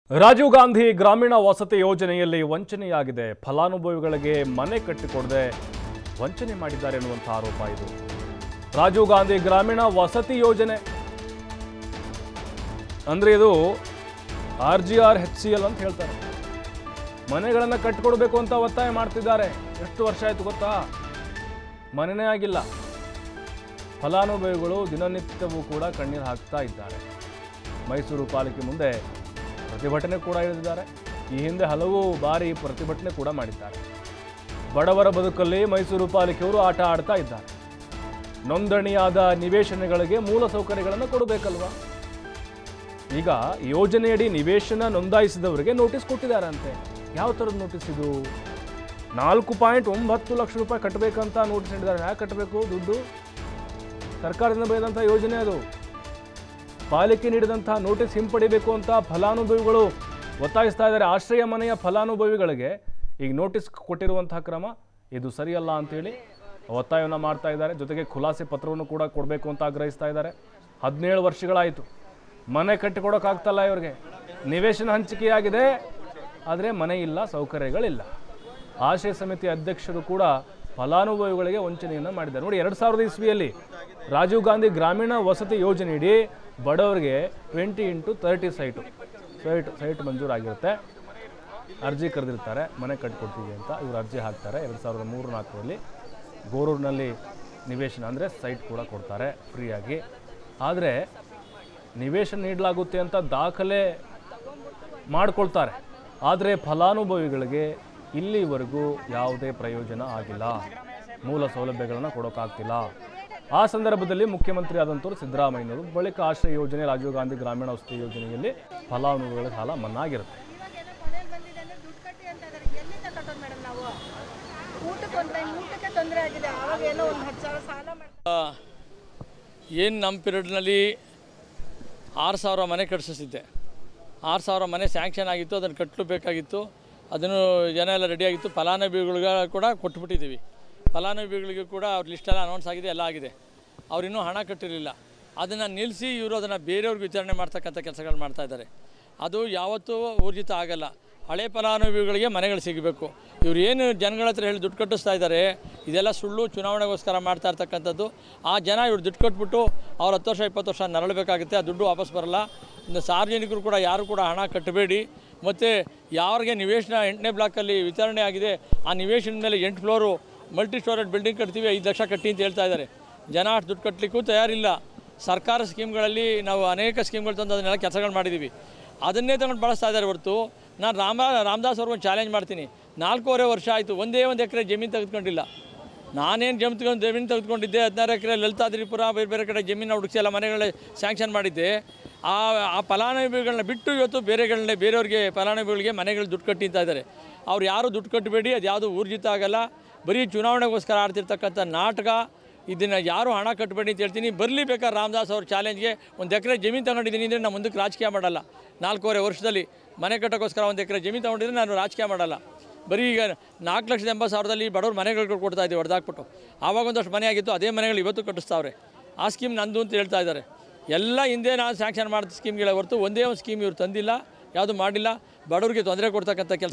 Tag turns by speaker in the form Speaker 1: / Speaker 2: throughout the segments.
Speaker 1: ರಾಜೀವ್ ಗಾಂಧಿ ಗ್ರಾಮೀಣ ವಸತಿ ಯೋಜನೆಯಲ್ಲಿ ವಂಚನೆಯಾಗಿದೆ ಫಲಾನುಭವಿಗಳಿಗೆ ಮನೆ ಕಟ್ಟಿಕೊಡದೆ ವಂಚನೆ ಮಾಡಿದ್ದಾರೆ ಎನ್ನುವಂಥ ಆರೋಪ ಇದು ರಾಜೀವ್ ಗಾಂಧಿ ಗ್ರಾಮೀಣ ವಸತಿ ಯೋಜನೆ ಅಂದ್ರೆ ಇದು R G R H C L ಅಂತ ಹೇಳ್ತಾರೆ ಮನೆಗಳನ್ನು ಕಟ್ಟಿಕೊಡ್ಬೇಕು ಅಂತ ಒತ್ತಾಯ ಮಾಡ್ತಿದ್ದಾರೆ ಎಷ್ಟು ವರ್ಷ ಆಯ್ತು ಗೊತ್ತಾ ಮನೆನೇ ಆಗಿಲ್ಲ ಫಲಾನುಭವಿಗಳು ದಿನನಿತ್ಯವೂ ಕೂಡ ಕಣ್ಣೀರು ಹಾಕ್ತಾ ಇದ್ದಾರೆ ಮೈಸೂರು ಪಾಲಿಕೆ ಮುಂದೆ ಪ್ರತಿಭಟನೆ ಕೂಡ ಇಳಿದಿದ್ದಾರೆ ಈ ಹಿಂದೆ ಹಲವು ಬಾರಿ ಪ್ರತಿಭಟನೆ ಕೂಡ ಮಾಡಿದ್ದಾರೆ ಬಡವರ ಬದುಕಲ್ಲಿ ಮೈಸೂರು ಪಾಲಿಕೆಯವರು ಆಟ ಆಡ್ತಾ ಇದ್ದಾರೆ ನೋಂದಣಿಯಾದ ನಿವೇಶನಗಳಿಗೆ ಮೂಲ ಸೌಕರ್ಯಗಳನ್ನು ಕೊಡಬೇಕಲ್ವಾ ಈಗ ಯೋಜನೆಯಡಿ ನಿವೇಶನ ನೋಂದಾಯಿಸಿದವರಿಗೆ ನೋಟಿಸ್ ಕೊಟ್ಟಿದ್ದಾರಂತೆ ಯಾವ ಥರದ ನೋಟಿಸ್ ಇದು ನಾಲ್ಕು ಪಾಯಿಂಟ್ ಒಂಬತ್ತು ಲಕ್ಷ ರೂಪಾಯಿ ಕಟ್ಟಬೇಕಂತ ನೋಟಿಸ್ ನೀಡಿದ್ದಾರೆ ಯಾಕೆ ಕಟ್ಟಬೇಕು ದುಡ್ಡು ಸರ್ಕಾರದಿಂದ ಬೆಳೆದಂಥ ಯೋಜನೆ ಅದು ಪಾಲಿಕೆ ನೀಡಿದಂತಹ ನೋಟಿಸ್ ಹಿಂಪಡಿಬೇಕು ಅಂತ ಫಲಾನುಭವಿಗಳು ಒತ್ತಾಯಿಸ್ತಾ ಇದ್ದಾರೆ ಆಶ್ರಯ ಮನೆಯ ಫಲಾನುಭವಿಗಳಿಗೆ ಈಗ ನೋಟಿಸ್ ಕೊಟ್ಟಿರುವಂತಹ ಕ್ರಮ ಇದು ಸರಿಯಲ್ಲ ಅಂತೇಳಿ ಒತ್ತಾಯವನ್ನು ಮಾಡ್ತಾ ಇದ್ದಾರೆ ಜೊತೆಗೆ ಖುಲಾಸೆ ಪತ್ರವನ್ನು ಕೂಡ ಕೊಡಬೇಕು ಅಂತ ಆಗ್ರಹಿಸ್ತಾ ಇದ್ದಾರೆ ಹದಿನೇಳು ವರ್ಷಗಳಾಯಿತು ಮನೆ ಕಟ್ಟಿಕೊಡೋಕ್ಕಾಗ್ತಲ್ಲ ಇವ್ರಿಗೆ ನಿವೇಶನ ಹಂಚಿಕೆಯಾಗಿದೆ ಆದರೆ ಮನೆ ಇಲ್ಲ ಸೌಕರ್ಯಗಳಿಲ್ಲ ಆಶ್ರಯ ಸಮಿತಿ ಅಧ್ಯಕ್ಷರು ಕೂಡ ಫಲಾನುಭವಿಗಳಿಗೆ ವಂಚನೆಯನ್ನು ಮಾಡಿದ್ದಾರೆ ನೋಡಿ ಎರಡು ಸಾವಿರದ ಇಸ್ವಿಯಲ್ಲಿ ರಾಜೀವ್ ಗಾಂಧಿ ಗ್ರಾಮೀಣ ವಸತಿ ಯೋಜನೆಯಡಿ ಬಡವರಿಗೆ twenty into thirty site site site ಮಂಜೂರಾಗಿರುತ್ತೆ ಅರ್ಜಿ ಕರೆದಿರ್ತಾರೆ ಮನೆ ಕಟ್ಕೊಡ್ತೀವಿ ಅಂತ ಇವರು ಅರ್ಜಿ ಹಾಕ್ತಾರೆ ಎರಡು ಸಾವಿರದ ಮೂರು ನಾಲ್ಕರಲ್ಲಿ ಗೋರೂರಿನಲ್ಲಿ ನಿವೇಶನ ಅಂದರೆ ಸೈಟ್ ಕೂಡ ಕೊಡ್ತಾರೆ ಫ್ರೀಯಾಗಿ ಆದರೆ ನಿವೇಶನ ನೀಡಲಾಗುತ್ತೆ ಅಂತ ದಾಖಲೆ ಮಾಡ್ಕೊಳ್ತಾರೆ ಆದರೆ ಫಲಾನುಭವಿಗಳಿಗೆ ಇಲ್ಲಿವರೆಗೂ ಯಾವುದೇ ಪ್ರಯೋಜನ ಆಗಿಲ್ಲ ಮೂಲ ಸೌಲಭ್ಯಗಳನ್ನು ಕೊಡೋಕ್ಕಾಗ್ತಿಲ್ಲ ಆ ಸಂದರ್ಭದಲ್ಲಿ ಮುಖ್ಯಮಂತ್ರಿ ಆದಂಥವ್ರು ಸಿದ್ದರಾಮಯ್ಯನವರು ಬಳಿಕ ಆಶ್ರಯ ಯೋಜನೆ ರಾಜೀವ್ ಗಾಂಧಿ ಗ್ರಾಮೀಣ ವಸತಿ ಯೋಜನೆಯಲ್ಲಿ ಫಲಾನುಭವಿಗಳ ಸಾಲ ಮನ್ನಾ ಆಗಿರುತ್ತೆ
Speaker 2: ಮನೇಲಿ ಬಂದಿದೆ ಅಂದ್ರೆ ದುಡ್ಡು ಕಟ್ಟಿ ಅಂತ ಇದಾರೆ ಎಲ್ಲಿಂದ ಕಟ್ಟೋದು ಮೇಡಮ್ ನಾವು ಊಟಕ್ಕೆ ಒಂದು ಟೈಮ್ ಊಟಕ್ಕೆ ತೊಂದರೆ ಆಗಿದೆ ಆವಾಗ ಏನೋ ಒಂದು ಹತ್ತು ಸಾವಿರ ಸಾಲ ಮಾಡಿ
Speaker 3: ಏನು ನಮ್ಮ ಪೀರಿಯಡ್ನಲ್ಲಿ ಆರು ಸಾವಿರ ಮನೆ ಕಟ್ಟಿಸಿದ್ದೆ ಆರು ಸಾವಿರ ಮನೆ ಸ್ಯಾಂಕ್ಷನ್ ಆಗಿತ್ತು ಅದನ್ನು ಕಟ್ಟಬೇಕಾಗಿತ್ತು ಅದನ್ನು ಜನ ಎಲ್ಲ ರೆಡಿಯಾಗಿತ್ತು ಫಲಾನುಭವಿಗಳಿಗೆ ಕೂಡ ಕೊಟ್ಬಿಟ್ಟಿದ್ದೀವಿ ಫಲಾನುಭವಿಗಳಿಗೆ ಕೂಡ ಅವ್ರ ಲಿಸ್ಟೆಲ್ಲ ಅನೌನ್ಸ್ ಆಗಿದೆ ಎಲ್ಲ ಆಗಿದೆ ಅವ್ರಿನ್ನೂ ಹಣ ಕಟ್ಟಿರಲಿಲ್ಲ ಅದನ್ನು ನಿಲ್ಲಿಸಿ ಇವರು ಅದನ್ನು ಬೇರೆಯವ್ರಿಗೆ ವಿತರಣೆ ಮಾಡ್ತಕ್ಕಂಥ ಕೆಲಸಗಳು ಮಾಡ್ತಾ ಇದ್ದಾರೆ ಅದು ಯಾವತ್ತೂ ಊರ್ಜಿತ ಆಗಲ್ಲ ಹಳೆ ಫಲಾನುಭವಿಗಳಿಗೆ ಮನೆಗಳು ಸಿಗಬೇಕು ಇವ್ರು ಏನು ಜನಗಳ ಹತ್ರ ಹೇಳಿ ದುಡ್ಡು ಕಟ್ಟಿಸ್ತಾ ಇದ್ದಾರೆ ಇದೆಲ್ಲ ಸುಳ್ಳು ಚುನಾವಣೆಗೋಸ್ಕರ ಮಾಡ್ತಾ ಇರ್ತಕ್ಕಂಥದ್ದು ಆ ಜನ ಇವ್ರು ದುಡ್ಡು ಕೊಟ್ಬಿಟ್ಟು ಅವ್ರು ಹತ್ತು ವರ್ಷ ಇಪ್ಪತ್ತು ವರ್ಷ ನರಳಬೇಕಾಗುತ್ತೆ ಆ ದುಡ್ಡು ವಾಪಸ್ ಬರಲ್ಲ ಇನ್ನು ಸಾರ್ವಜನಿಕರು ಕೂಡ ಯಾರು ಕೂಡ ಹಣ ಕಟ್ಟಬೇಡಿ ಮತ್ತು ಯಾರಿಗೆ ನಿವೇಶನ ಎಂಟನೇ ಬ್ಲಾಕಲ್ಲಿ ವಿತರಣೆ ಆಗಿದೆ ಆ ನಿವೇಶನದ ಮೇಲೆ ಎಂಟು ಫ್ಲೋರು ಮಲ್ಟಿ ಸ್ಟೋರೇಜ್ ಬಿಲ್ಡಿಂಗ್ ಕಟ್ತೀವಿ ಐದು ಲಕ್ಷ ಕಟ್ಟಿ ಅಂತ ಹೇಳ್ತಾ ಇದ್ದಾರೆ ಜನ ಅಷ್ಟು ದುಡ್ಡು ಕಟ್ಟಲಿಕ್ಕೂ ತಯಾರಿಲ್ಲ ಸರ್ಕಾರ ಸ್ಕೀಮ್ಗಳಲ್ಲಿ ನಾವು ಅನೇಕ ಸ್ಕೀಮ್ಗಳು ತಂದು ಅದನ್ನೆಲ್ಲ ಕೆಲಸಗಳು ಮಾಡಿದ್ದೀವಿ ಅದನ್ನೇ ತಗೊಂಡು ಬಳಸ್ತಾ ಇದ್ದಾರೆ ಹೊರತು ನಾನು ರಾಮ ರಾಮದಾಸ್ ಅವ್ರಿಗೊಂದು ಚಾಲೆಂಜ್ ಮಾಡ್ತೀನಿ ನಾಲ್ಕೂವರೆ ವರ್ಷ ಆಯಿತು ಒಂದೇ ಒಂದು ಎಕರೆ ಜಮೀನು ತೆಗೆದುಕೊಂಡಿಲ್ಲ ನಾನೇನು ಜಮೀನು ತಗೊಂಡು ಜಮೀನು ತೆಗೆದುಕೊಂಡಿದ್ದೆ ಹದಿನಾರು ಎಕರೆ ಲಲಿತಾದ್ರಿಪುರ ಬೇರೆ ಬೇರೆ ಕಡೆ ಜಮೀನು ಹುಡುಕಿಸಿ ಎಲ್ಲ ಮನೆಗಳ ಸ್ಯಾಂಕ್ಷನ್ ಮಾಡಿದ್ದೆ ಆ ಆ ಫಲಾನುಭವಿಗಳನ್ನ ಬಿಟ್ಟು ಇವತ್ತು ಬೇರೆಗಳನ್ನೇ ಬೇರೆಯವ್ರಿಗೆ ಫಲಾನುಭವಿಗಳಿಗೆ ಮನೆಗಳು ದುಡ್ಡು ಕಟ್ಟಿ ಅಂತ ಇದ್ದಾರೆ ಅವ್ರು ಯಾರು ದುಡ್ಡು ಕಟ್ಟಬೇಡಿ ಅದು ಯಾವುದು ಊರ್ಜಿತ ಆಗಲ್ಲ ಬರೀ ಚುನಾವಣೆಗೋಸ್ಕರ ಆಡ್ತಿರ್ತಕ್ಕಂಥ ನಾಟಕ ಇದನ್ನು ಯಾರು ಹಣ ಕಟ್ಟಬೇಡಿ ಅಂತ ಹೇಳ್ತೀನಿ ಬರಲಿ ಬೇಕಾದ್ರೆ ರಾಮದಾಸ್ ಅವ್ರ ಚಾಲೆಂಜ್ಗೆ ಒಂದು ಎಕರೆ ಜಮೀನು ತಗೊಂಡಿದ್ದೀನಿ ಅಂದರೆ ನಾನು ಮುಂದಕ್ಕೆ ರಾಜಕೀಯ ಮಾಡಲ್ಲ ನಾಲ್ಕೂವರೆ ವರ್ಷದಲ್ಲಿ ಮನೆ ಕಟ್ಟೋಕ್ಕೋಸ್ಕರ ಒಂದು ಎಕರೆ ಜಮೀನು ತಗೊಂಡಿದ್ರೆ ನಾನು ರಾಜಕೀಯ ಮಾಡಲ್ಲ ಬರೀ ಈಗ ನಾಲ್ಕು ಲಕ್ಷದ ಎಂಬತ್ತು ಸಾವಿರದಲ್ಲಿ ಬಡವ್ರು ಮನೆಗಳು ಕೊಡ್ತಾ ಇದ್ದೀವಿ ಹೊಡೆದಾಕ್ಬಿಟ್ಟು ಆವಾಗ ಒಂದಷ್ಟು ಮನೆ ಆಗಿತ್ತು ಅದೇ ಮನೆಗಳು ಇವತ್ತು ಕಟ್ಟಿಸ್ತಾವ್ರೆ ಆ ಸ್ಕೀಮ್ ನಂದು ಅಂತ ಹೇಳ್ತಾ ಇದ್ದಾರೆ ಎಲ್ಲ ಹಿಂದೆ ನಾನು ಸ್ಯಾಂಕ್ಷನ್ ಮಾಡಿದ ಸ್ಕೀಮ್ಗಳೇ ಹೊರತು ಒಂದೇ ಒಂದು ಸ್ಕೀಮ್ ಇವ್ರು ತಂದಿಲ್ಲ ಯಾವುದು ಮಾಡಿಲ್ಲ ಬಡವರಿಗೆ ತೊಂದರೆ ಕೊಡ್ತಕ್ಕಂಥ ಕೆಲಸ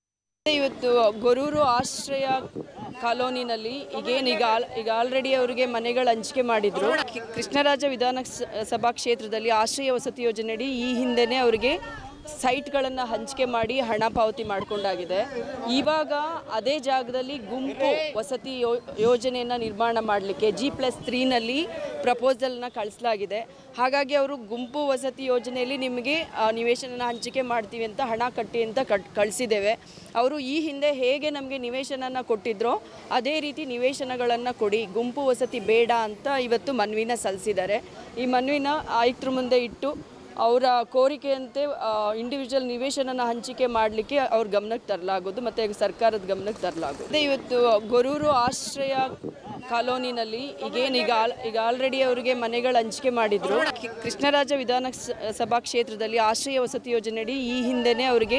Speaker 4: ಇವತ್ತು ಗೊರೂರು ಆಶ್ರಯ ಕಾಲೋನಿನಲ್ಲಿ ಈಗೇನು ಈಗ ಆಲ್- ಈಗ ಆಲ್ರೆಡಿ ಅವರಿಗೆ ಮನೆಗಳು ಹಂಚಿಕೆ ಮಾಡಿದ್ರು ಕಿ- ಕೃಷ್ಣರಾಜ ವಿಧಾನ ಸ- ಸಭಾ ಕ್ಷೇತ್ರದಲ್ಲಿ ಆಶ್ರಯ ವಸತಿ ಯೋಜನೆಯಡಿ ಈ ಹಿಂದೆನೇ ಅವರಿಗೆ ಸೈಟ್ಗಳನ್ನು ಹಂಚಿಕೆ ಮಾಡಿ ಹಣ ಪಾವತಿ ಮಾಡಿಕೊಂಡಾಗಿದೆ ಇವಾಗ ಅದೇ ಜಾಗದಲ್ಲಿ ಗುಂಪು ವಸತಿ ಯೋ ಯೋಜನೆಯನ್ನು ನಿರ್ಮಾಣ ಮಾಡಲಿಕ್ಕೆ ಜಿ ಪ್ಲಸ್ ತ್ರೀನಲ್ಲಿ ಪ್ರಪೋಸಲ್ನ ಕಳಿಸಲಾಗಿದೆ ಹಾಗಾಗಿ ಅವರು ಗುಂಪು ವಸತಿ ಯೋಜನೆಯಲ್ಲಿ ನಿಮಗೆ ಆ, ನಿವೇಶನನ ಹಂಚಿಕೆ ಮಾಡ್ತೀವಿ ಅಂತ ಹಣ ಕಟ್ಟಿ ಅಂತ ಕಟ್ ಕಳಿಸಿದ್ದೇವೆ ಅವರು ಈ ಹಿಂದೆ ಹೇಗೆ ನಮಗೆ ನಿವೇಶನನ ಕೊಟ್ಟಿದ್ರೋ ಅದೇ ರೀತಿ ನಿವೇಶನಗಳನ್ನು ಕೊಡಿ ಗುಂಪು ವಸತಿ ಬೇಡ ಅಂತ ಇವತ್ತು ಮನವಿನ ಸಲ್ಲಿಸಿದ್ದಾರೆ ಈ ಮನವಿನ ಆಯುಕ್ತರ ಮುಂದೆ ಇಟ್ಟು ಅವರ ಕೋರಿಕೆಯಂತೆ ಇಂಡಿವಿಜುವಲ್ ನಿವೇಶನನ ಹಂಚಿಕೆ ಮಾಡಲಿಕ್ಕೆ ಅವ್ರ ಗಮನಕ್ಕೆ ತರಲಾಗೋದು ಮತ್ತು ಸರ್ಕಾರದ ಗಮನಕ್ಕೆ ತರಲಾಗೋದು ಅದೇ ಇವತ್ತು ಗೊರೂರು ಆಶ್ರಯ ಕಾಲೋನಿನಲ್ಲಿ ಈಗೇನು ಈಗ ಆಲ್- ಈಗ ಆಲ್ರೆಡಿ ಅವರಿಗೆ ಮನೆಗಳು ಹಂಚಿಕೆ ಮಾಡಿದ್ರು ಕಿ- ಕೃಷ್ಣರಾಜ ವಿಧಾನ ಸ- ಸಭಾ ಕ್ಷೇತ್ರದಲ್ಲಿ ಆಶ್ರಯ ವಸತಿ ಯೋಜನೆಯಡಿ ಈ ಹಿಂದೆನೇ ಅವರಿಗೆ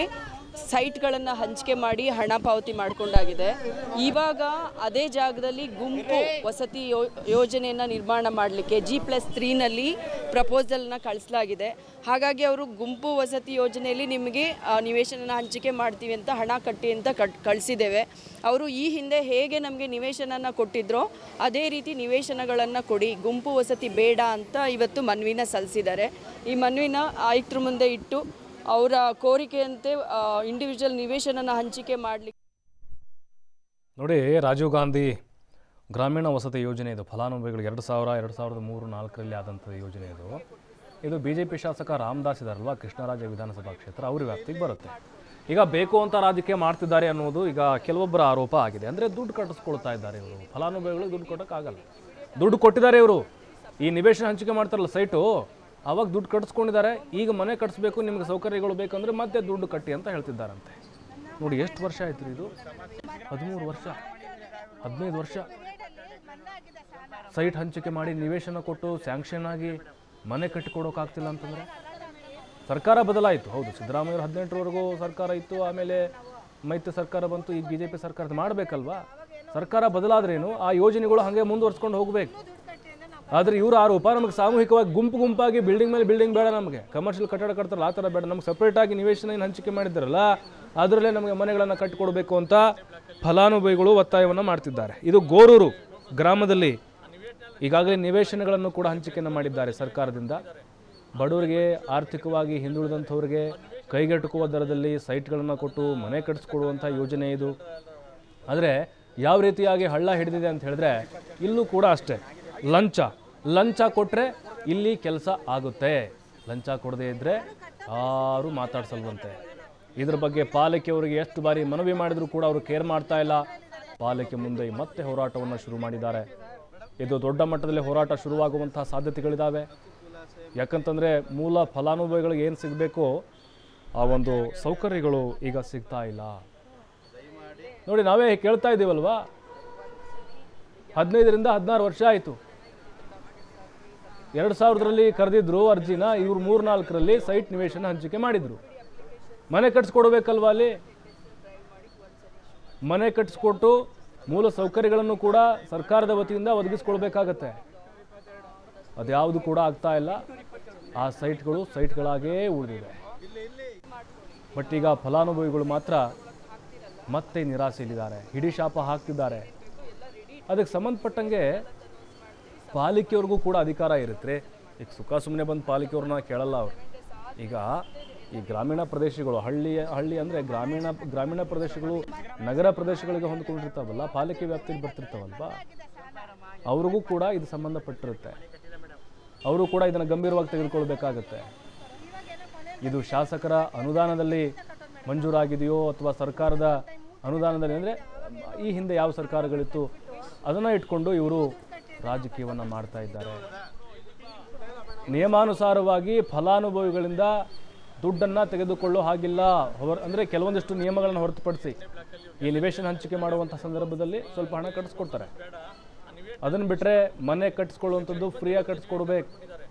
Speaker 4: ಸೈಟ್ಗಳನ್ನು ಹಂಚಿಕೆ ಮಾಡಿ ಹಣ ಪಾವತಿ ಮಾಡಿಕೊಂಡಾಗಿದೆ ಇವಾಗ ಅದೇ ಜಾಗದಲ್ಲಿ ಗುಂಪು ವಸತಿ ಯೋ ಯೋಜನೆಯನ್ನು ನಿರ್ಮಾಣ ಮಾಡಲಿಕ್ಕೆ ಜಿ ಪ್ಲಸ್ ತ್ರೀನಲ್ಲಿ ಪ್ರಪೋಸಲ್ನ ಕಳಿಸಲಾಗಿದೆ ಹಾಗಾಗಿ ಅವರು ಗುಂಪು ವಸತಿ ಯೋಜನೆಯಲ್ಲಿ ನಿಮಗೆ ಆ, ನಿವೇಶನ ಹಂಚಿಕೆ ಮಾಡ್ತೀವಿ ಅಂತ ಹಣ ಕಟ್ಟಿ ಅಂತ ಕಟ್ ಕಳಿಸಿದ್ದೇವೆ ಅವರು ಈ ಹಿಂದೆ ಹೇಗೆ ನಮಗೆ ನಿವೇಶನನ ಕೊಟ್ಟಿದ್ರೋ ಅದೇ ರೀತಿ ನಿವೇಶನಗಳನ್ನು ಕೊಡಿ ಗುಂಪು ವಸತಿ ಬೇಡ ಅಂತ ಇವತ್ತು ಮನವಿನ ಸಲ್ಲಿಸಿದ್ದಾರೆ ಈ ಮನವಿನ ಆಯುಕ್ತರ ಮುಂದೆ ಇಟ್ಟು ಅವರ ಕೋರಿಕೆಯಂತೆ ಇಂಡಿವಿಜುವಲ್ ನಿವೇಶನನ ಹಂಚಿಕೆ ಮಾಡಲಿಕ್ಕೆ
Speaker 1: ನೋಡಿ ರಾಜೀವ್ ಗಾಂಧಿ ಗ್ರಾಮೀಣ ವಸತಿ ಯೋಜನೆ ಇದು ಫಲಾನುಭವಿಗಳು ಎರಡು ಸಾವಿರ ಎರಡು ಸಾವಿರದ ಮೂರು ನಾಲ್ಕರಲ್ಲಿ ಆದಂಥ ಯೋಜನೆ ಇದು ಇದು ಬಿ ಜೆ ಪಿ ಶಾಸಕ ರಾಮದಾಸ್ ಇದಾರಲ್ವ ಕೃಷ್ಣರಾಜ ವಿಧಾನಸಭಾ ಕ್ಷೇತ್ರ ಅವ್ರ ವ್ಯಾಪ್ತಿಗೆ ಬರುತ್ತೆ ಈಗ ಬೇಕು ಅಂತ ರಾಜಕೀಯ ಮಾಡ್ತಿದ್ದಾರೆ ಅನ್ನೋದು ಈಗ ಕೆಲವೊಬ್ಬರ ಆರೋಪ ಆಗಿದೆ ಅಂದರೆ ದುಡ್ಡು ಕಟ್ಟಿಸ್ಕೊಳ್ತಾ ಇದ್ದಾರೆ ಇವರು ಫಲಾನುಭವಿಗಳಿಗೆ ದುಡ್ಡು ಕೊಡೋಕ್ಕಾಗಲ್ಲ ದುಡ್ಡು ಕೊಟ್ಟಿದ್ದಾರೆ ಇವರು ಈ ನಿವೇಶನ ಹಂಚಿಕೆ ಮಾಡ್ತಾರಲ್ಲ ಸೈಟು ಅವಾಗ ದುಡ್ಡು ಕಟ್ಟಿಸ್ಕೊಂಡಿದ್ದಾರೆ ಈಗ ಮನೆ ಕಟ್ಟಿಸ್ಬೇಕು ನಿಮಗೆ ಸೌಕರ್ಯಗಳು ಬೇಕಂದ್ರೆ ಮತ್ತೆ ದುಡ್ಡು ಕಟ್ಟಿ ಅಂತ ಹೇಳ್ತಿದ್ದಾರಂತೆ ನೋಡಿ ಎಷ್ಟು ವರ್ಷ ಆಯ್ತು ರೀ ಇದು ಹದಿಮೂರು ವರ್ಷ ಹದಿನೈದು ವರ್ಷ ಸೈಟ್ ಹಂಚಿಕೆ ಮಾಡಿ ನಿವೇಶನ ಕೊಟ್ಟು ಸ್ಯಾಂಕ್ಷನ್ ಆಗಿ ಮನೆ ಕಟ್ಟಿಕೊಡೋಕ್ಕಾಗ್ತಿಲ್ಲ ಅಂತಂದರೆ ಸರ್ಕಾರ ಬದಲಾಯಿತು ಹೌದು ಸಿದ್ದರಾಮಯ್ಯವರು ಹದಿನೆಂಟರವರೆಗೂ ಸರ್ಕಾರ ಇತ್ತು ಆಮೇಲೆ ಮೈತ್ರಿ ಸರ್ಕಾರ ಬಂತು ಈಗ ಬಿ ಜೆ ಪಿ ಸರ್ಕಾರ ಮಾಡಬೇಕಲ್ವಾ ಸರ್ಕಾರ ಬದಲಾದ್ರೇನು ಆ ಯೋಜನೆಗಳು ಹಾಗೆ ಮುಂದುವರ್ಸ್ಕೊಂಡು ಹೋಗಬೇಕು ಆದರೆ ಇವ್ರ ಆರೋಪ ನಮಗೆ ಸಾಮೂಹಿಕವಾಗಿ ಗುಂಪು ಗುಂಪಾಗಿ ಬಿಲ್ಡಿಂಗ್ ಮೇಲೆ ಬಿಲ್ಡಿಂಗ್ ಬೇಡ ನಮಗೆ ಕಮರ್ಷಿಯಲ್ ಕಟ್ಟಡ ಕಟ್ತಾರಲ್ಲ ಆ ಥರ ಬೇಡ ನಮ್ಗೆ ಸಪ್ರೇಟಾಗಿ ನಿವೇಶನ ಏನು ಹಂಚಿಕೆ ಮಾಡಿದ್ದಾರಲ್ಲ ಅದರಲ್ಲೇ ನಮಗೆ ಮನೆಗಳನ್ನು ಕಟ್ಟಿಕೊಡ್ಬೇಕು ಅಂತ ಫಲಾನುಭವಿಗಳು ಒತ್ತಾಯವನ್ನು ಮಾಡ್ತಿದ್ದಾರೆ ಇದು ಗೋರೂರು ಗ್ರಾಮದಲ್ಲಿ ಈಗಾಗಲೇ ನಿವೇಶನಗಳನ್ನು ಕೂಡ ಹಂಚಿಕೆಯನ್ನು ಮಾಡಿದ್ದಾರೆ ಸರ್ಕಾರದಿಂದ ಬಡವರಿಗೆ ಆರ್ಥಿಕವಾಗಿ ಹಿಂದುಳಿದಂಥವ್ರಿಗೆ ಕೈಗೆಟುಕುವ ದರದಲ್ಲಿ ಸೈಟ್ಗಳನ್ನು ಕೊಟ್ಟು ಮನೆ ಕಟ್ಟಿಸ್ಕೊಡುವಂಥ ಯೋಜನೆ ಇದು ಆದರೆ ಯಾವ ರೀತಿಯಾಗಿ ಹಳ್ಳ ಹಿಡಿದಿದೆ ಅಂತ ಹೇಳಿದ್ರೆ ಇಲ್ಲೂ ಕೂಡ ಅಷ್ಟೇ ಲಂಚ ಲಂಚ ಕೊಟ್ಟರೆ ಇಲ್ಲಿ ಕೆಲಸ ಆಗುತ್ತೆ ಲಂಚ ಕೊಡದೇ ಇದ್ದರೆ ಯಾರೂ ಮಾತಾಡ್ಸಲ್ವಂತೆ ಇದ್ರ ಬಗ್ಗೆ ಪಾಲಿಕೆಯವರಿಗೆ ಎಷ್ಟು ಬಾರಿ ಮನವಿ ಮಾಡಿದರೂ ಕೂಡ ಅವರು ಕೇರ್ ಮಾಡ್ತಾ ಇಲ್ಲ ಪಾಲಿಕೆ ಮುಂದೆ ಮತ್ತೆ ಹೋರಾಟವನ್ನು ಶುರು ಮಾಡಿದ್ದಾರೆ ಇದು ದೊಡ್ಡ ಮಟ್ಟದಲ್ಲಿ ಹೋರಾಟ ಶುರುವಾಗುವಂತಹ ಸಾಧ್ಯತೆಗಳಿದ್ದಾವೆ ಯಾಕಂತಂದರೆ ಮೂಲ ಫಲಾನುಭವಿಗಳಿಗೆ ಏನು ಸಿಗಬೇಕೋ ಆ ಒಂದು ಸೌಕರ್ಯಗಳು ಈಗ ಸಿಗ್ತಾ ಇಲ್ಲ ನೋಡಿ ನಾವೇ ಕೇಳ್ತಾ ಇದ್ದೀವಲ್ವಾ ಹದಿನೈದರಿಂದ ಹದಿನಾರು ವರ್ಷ ಆಯಿತು ಎರಡು ಸಾವಿರದಲ್ಲಿ ಕರೆದಿದ್ರು ಅರ್ಜಿನ ಇವ್ರು ಮೂರ್ನಾಲ್ಕರಲ್ಲಿ ಸೈಟ್ ನಿವೇಶನ ಹಂಚಿಕೆ ಮಾಡಿದ್ರು ಮನೆ ಕಟ್ಸ್ಕೊಡ್ಬೇಕಲ್ವಾ ಅಲ್ಲಿ ಮನೆ ಕಟ್ಸ್ಕೊಟ್ಟು ಮೂಲ ಸೌಕರ್ಯಗಳನ್ನು ಕೂಡ ಸರ್ಕಾರದ ವತಿಯಿಂದ ಒದಗಿಸ್ಕೊಳ್ಬೇಕಾಗತ್ತೆ ಅದ್ಯಾವುದು ಕೂಡ ಆಗ್ತಾ ಇಲ್ಲ ಆ ಸೈಟ್ಗಳು ಸೈಟ್ಗಳಾಗೇ ಉಳಿದಿವೆ ಬಟ್ ಈಗ ಫಲಾನುಭವಿಗಳು ಮಾತ್ರ ಮತ್ತೆ ನಿರಾಸೆಯಲ್ಲಿದ್ದಾರೆ ಹಿಡಿ ಶಾಪ ಹಾಕ್ತಿದ್ದಾರೆ ಅದಕ್ಕೆ ಸಂಬಂಧಪಟ್ಟಂಗೆ ಪಾಲಿಕೆಯವ್ರಿಗೂ ಕೂಡ ಅಧಿಕಾರ ಇರುತ್ತೆ ಈಗ ಸುಖ ಸುಮ್ಮನೆ ಬಂದು ಪಾಲಿಕೆಯವ್ರನ್ನ ಕೇಳಲ್ಲ ಅವರು ಈಗ ಈ ಗ್ರಾಮೀಣ ಪ್ರದೇಶಗಳು ಹಳ್ಳಿ ಹಳ್ಳಿ ಅಂದರೆ ಗ್ರಾಮೀಣ ಗ್ರಾಮೀಣ ಪ್ರದೇಶಗಳು ನಗರ ಪ್ರದೇಶಗಳಿಗೆ ಹೊಂದ್ಕೊಂಡಿರ್ತಾವಲ್ಲ ಪಾಲಿಕೆ ವ್ಯಾಪ್ತಿಗೆ ಬರ್ತಿರ್ತಾವಲ್ವಾ ಅವ್ರಿಗೂ ಕೂಡ ಇದು ಸಂಬಂಧಪಟ್ಟಿರುತ್ತೆ ಅವರು ಕೂಡ ಇದನ್ನು ಗಂಭೀರವಾಗಿ ತೆಗೆದುಕೊಳ್ಬೇಕಾಗತ್ತೆ ಇದು ಶಾಸಕರ ಅನುದಾನದಲ್ಲಿ ಮಂಜೂರಾಗಿದೆಯೋ ಅಥವಾ ಸರ್ಕಾರದ ಅನುದಾನದಲ್ಲಿ ಅಂದರೆ ಈ ಹಿಂದೆ ಯಾವ ಸರ್ಕಾರಗಳಿತ್ತು ಅದನ್ನು ಇಟ್ಕೊಂಡು ಇವರು ರಾಜಕೀಯವನ್ನು ಮಾಡ್ತಾ ಇದ್ದಾರೆ ನಿಯಮಾನುಸಾರವಾಗಿ ಫಲಾನುಭವಿಗಳಿಂದ ದುಡ್ಡನ್ನು ತೆಗೆದುಕೊಳ್ಳೋ ಹಾಗಿಲ್ಲ ಹೊರ ಅಂದರೆ ಕೆಲವೊಂದಿಷ್ಟು ನಿಯಮಗಳನ್ನು ಹೊರತುಪಡಿಸಿ ಈ ನಿವೇಶನ ಹಂಚಿಕೆ ಮಾಡುವಂಥ ಸಂದರ್ಭದಲ್ಲಿ ಸ್ವಲ್ಪ ಹಣ ಕಟ್ಟಿಸ್ಕೊಡ್ತಾರೆ ಅದನ್ನು ಬಿಟ್ಟರೆ ಮನೆ ಕಟ್ಟಿಸ್ಕೊಳ್ಳುವಂಥದ್ದು ಫ್ರೀಯಾಗಿ ಕಟ್ಟಿಸ್ಕೊಡ್ಬೇಕು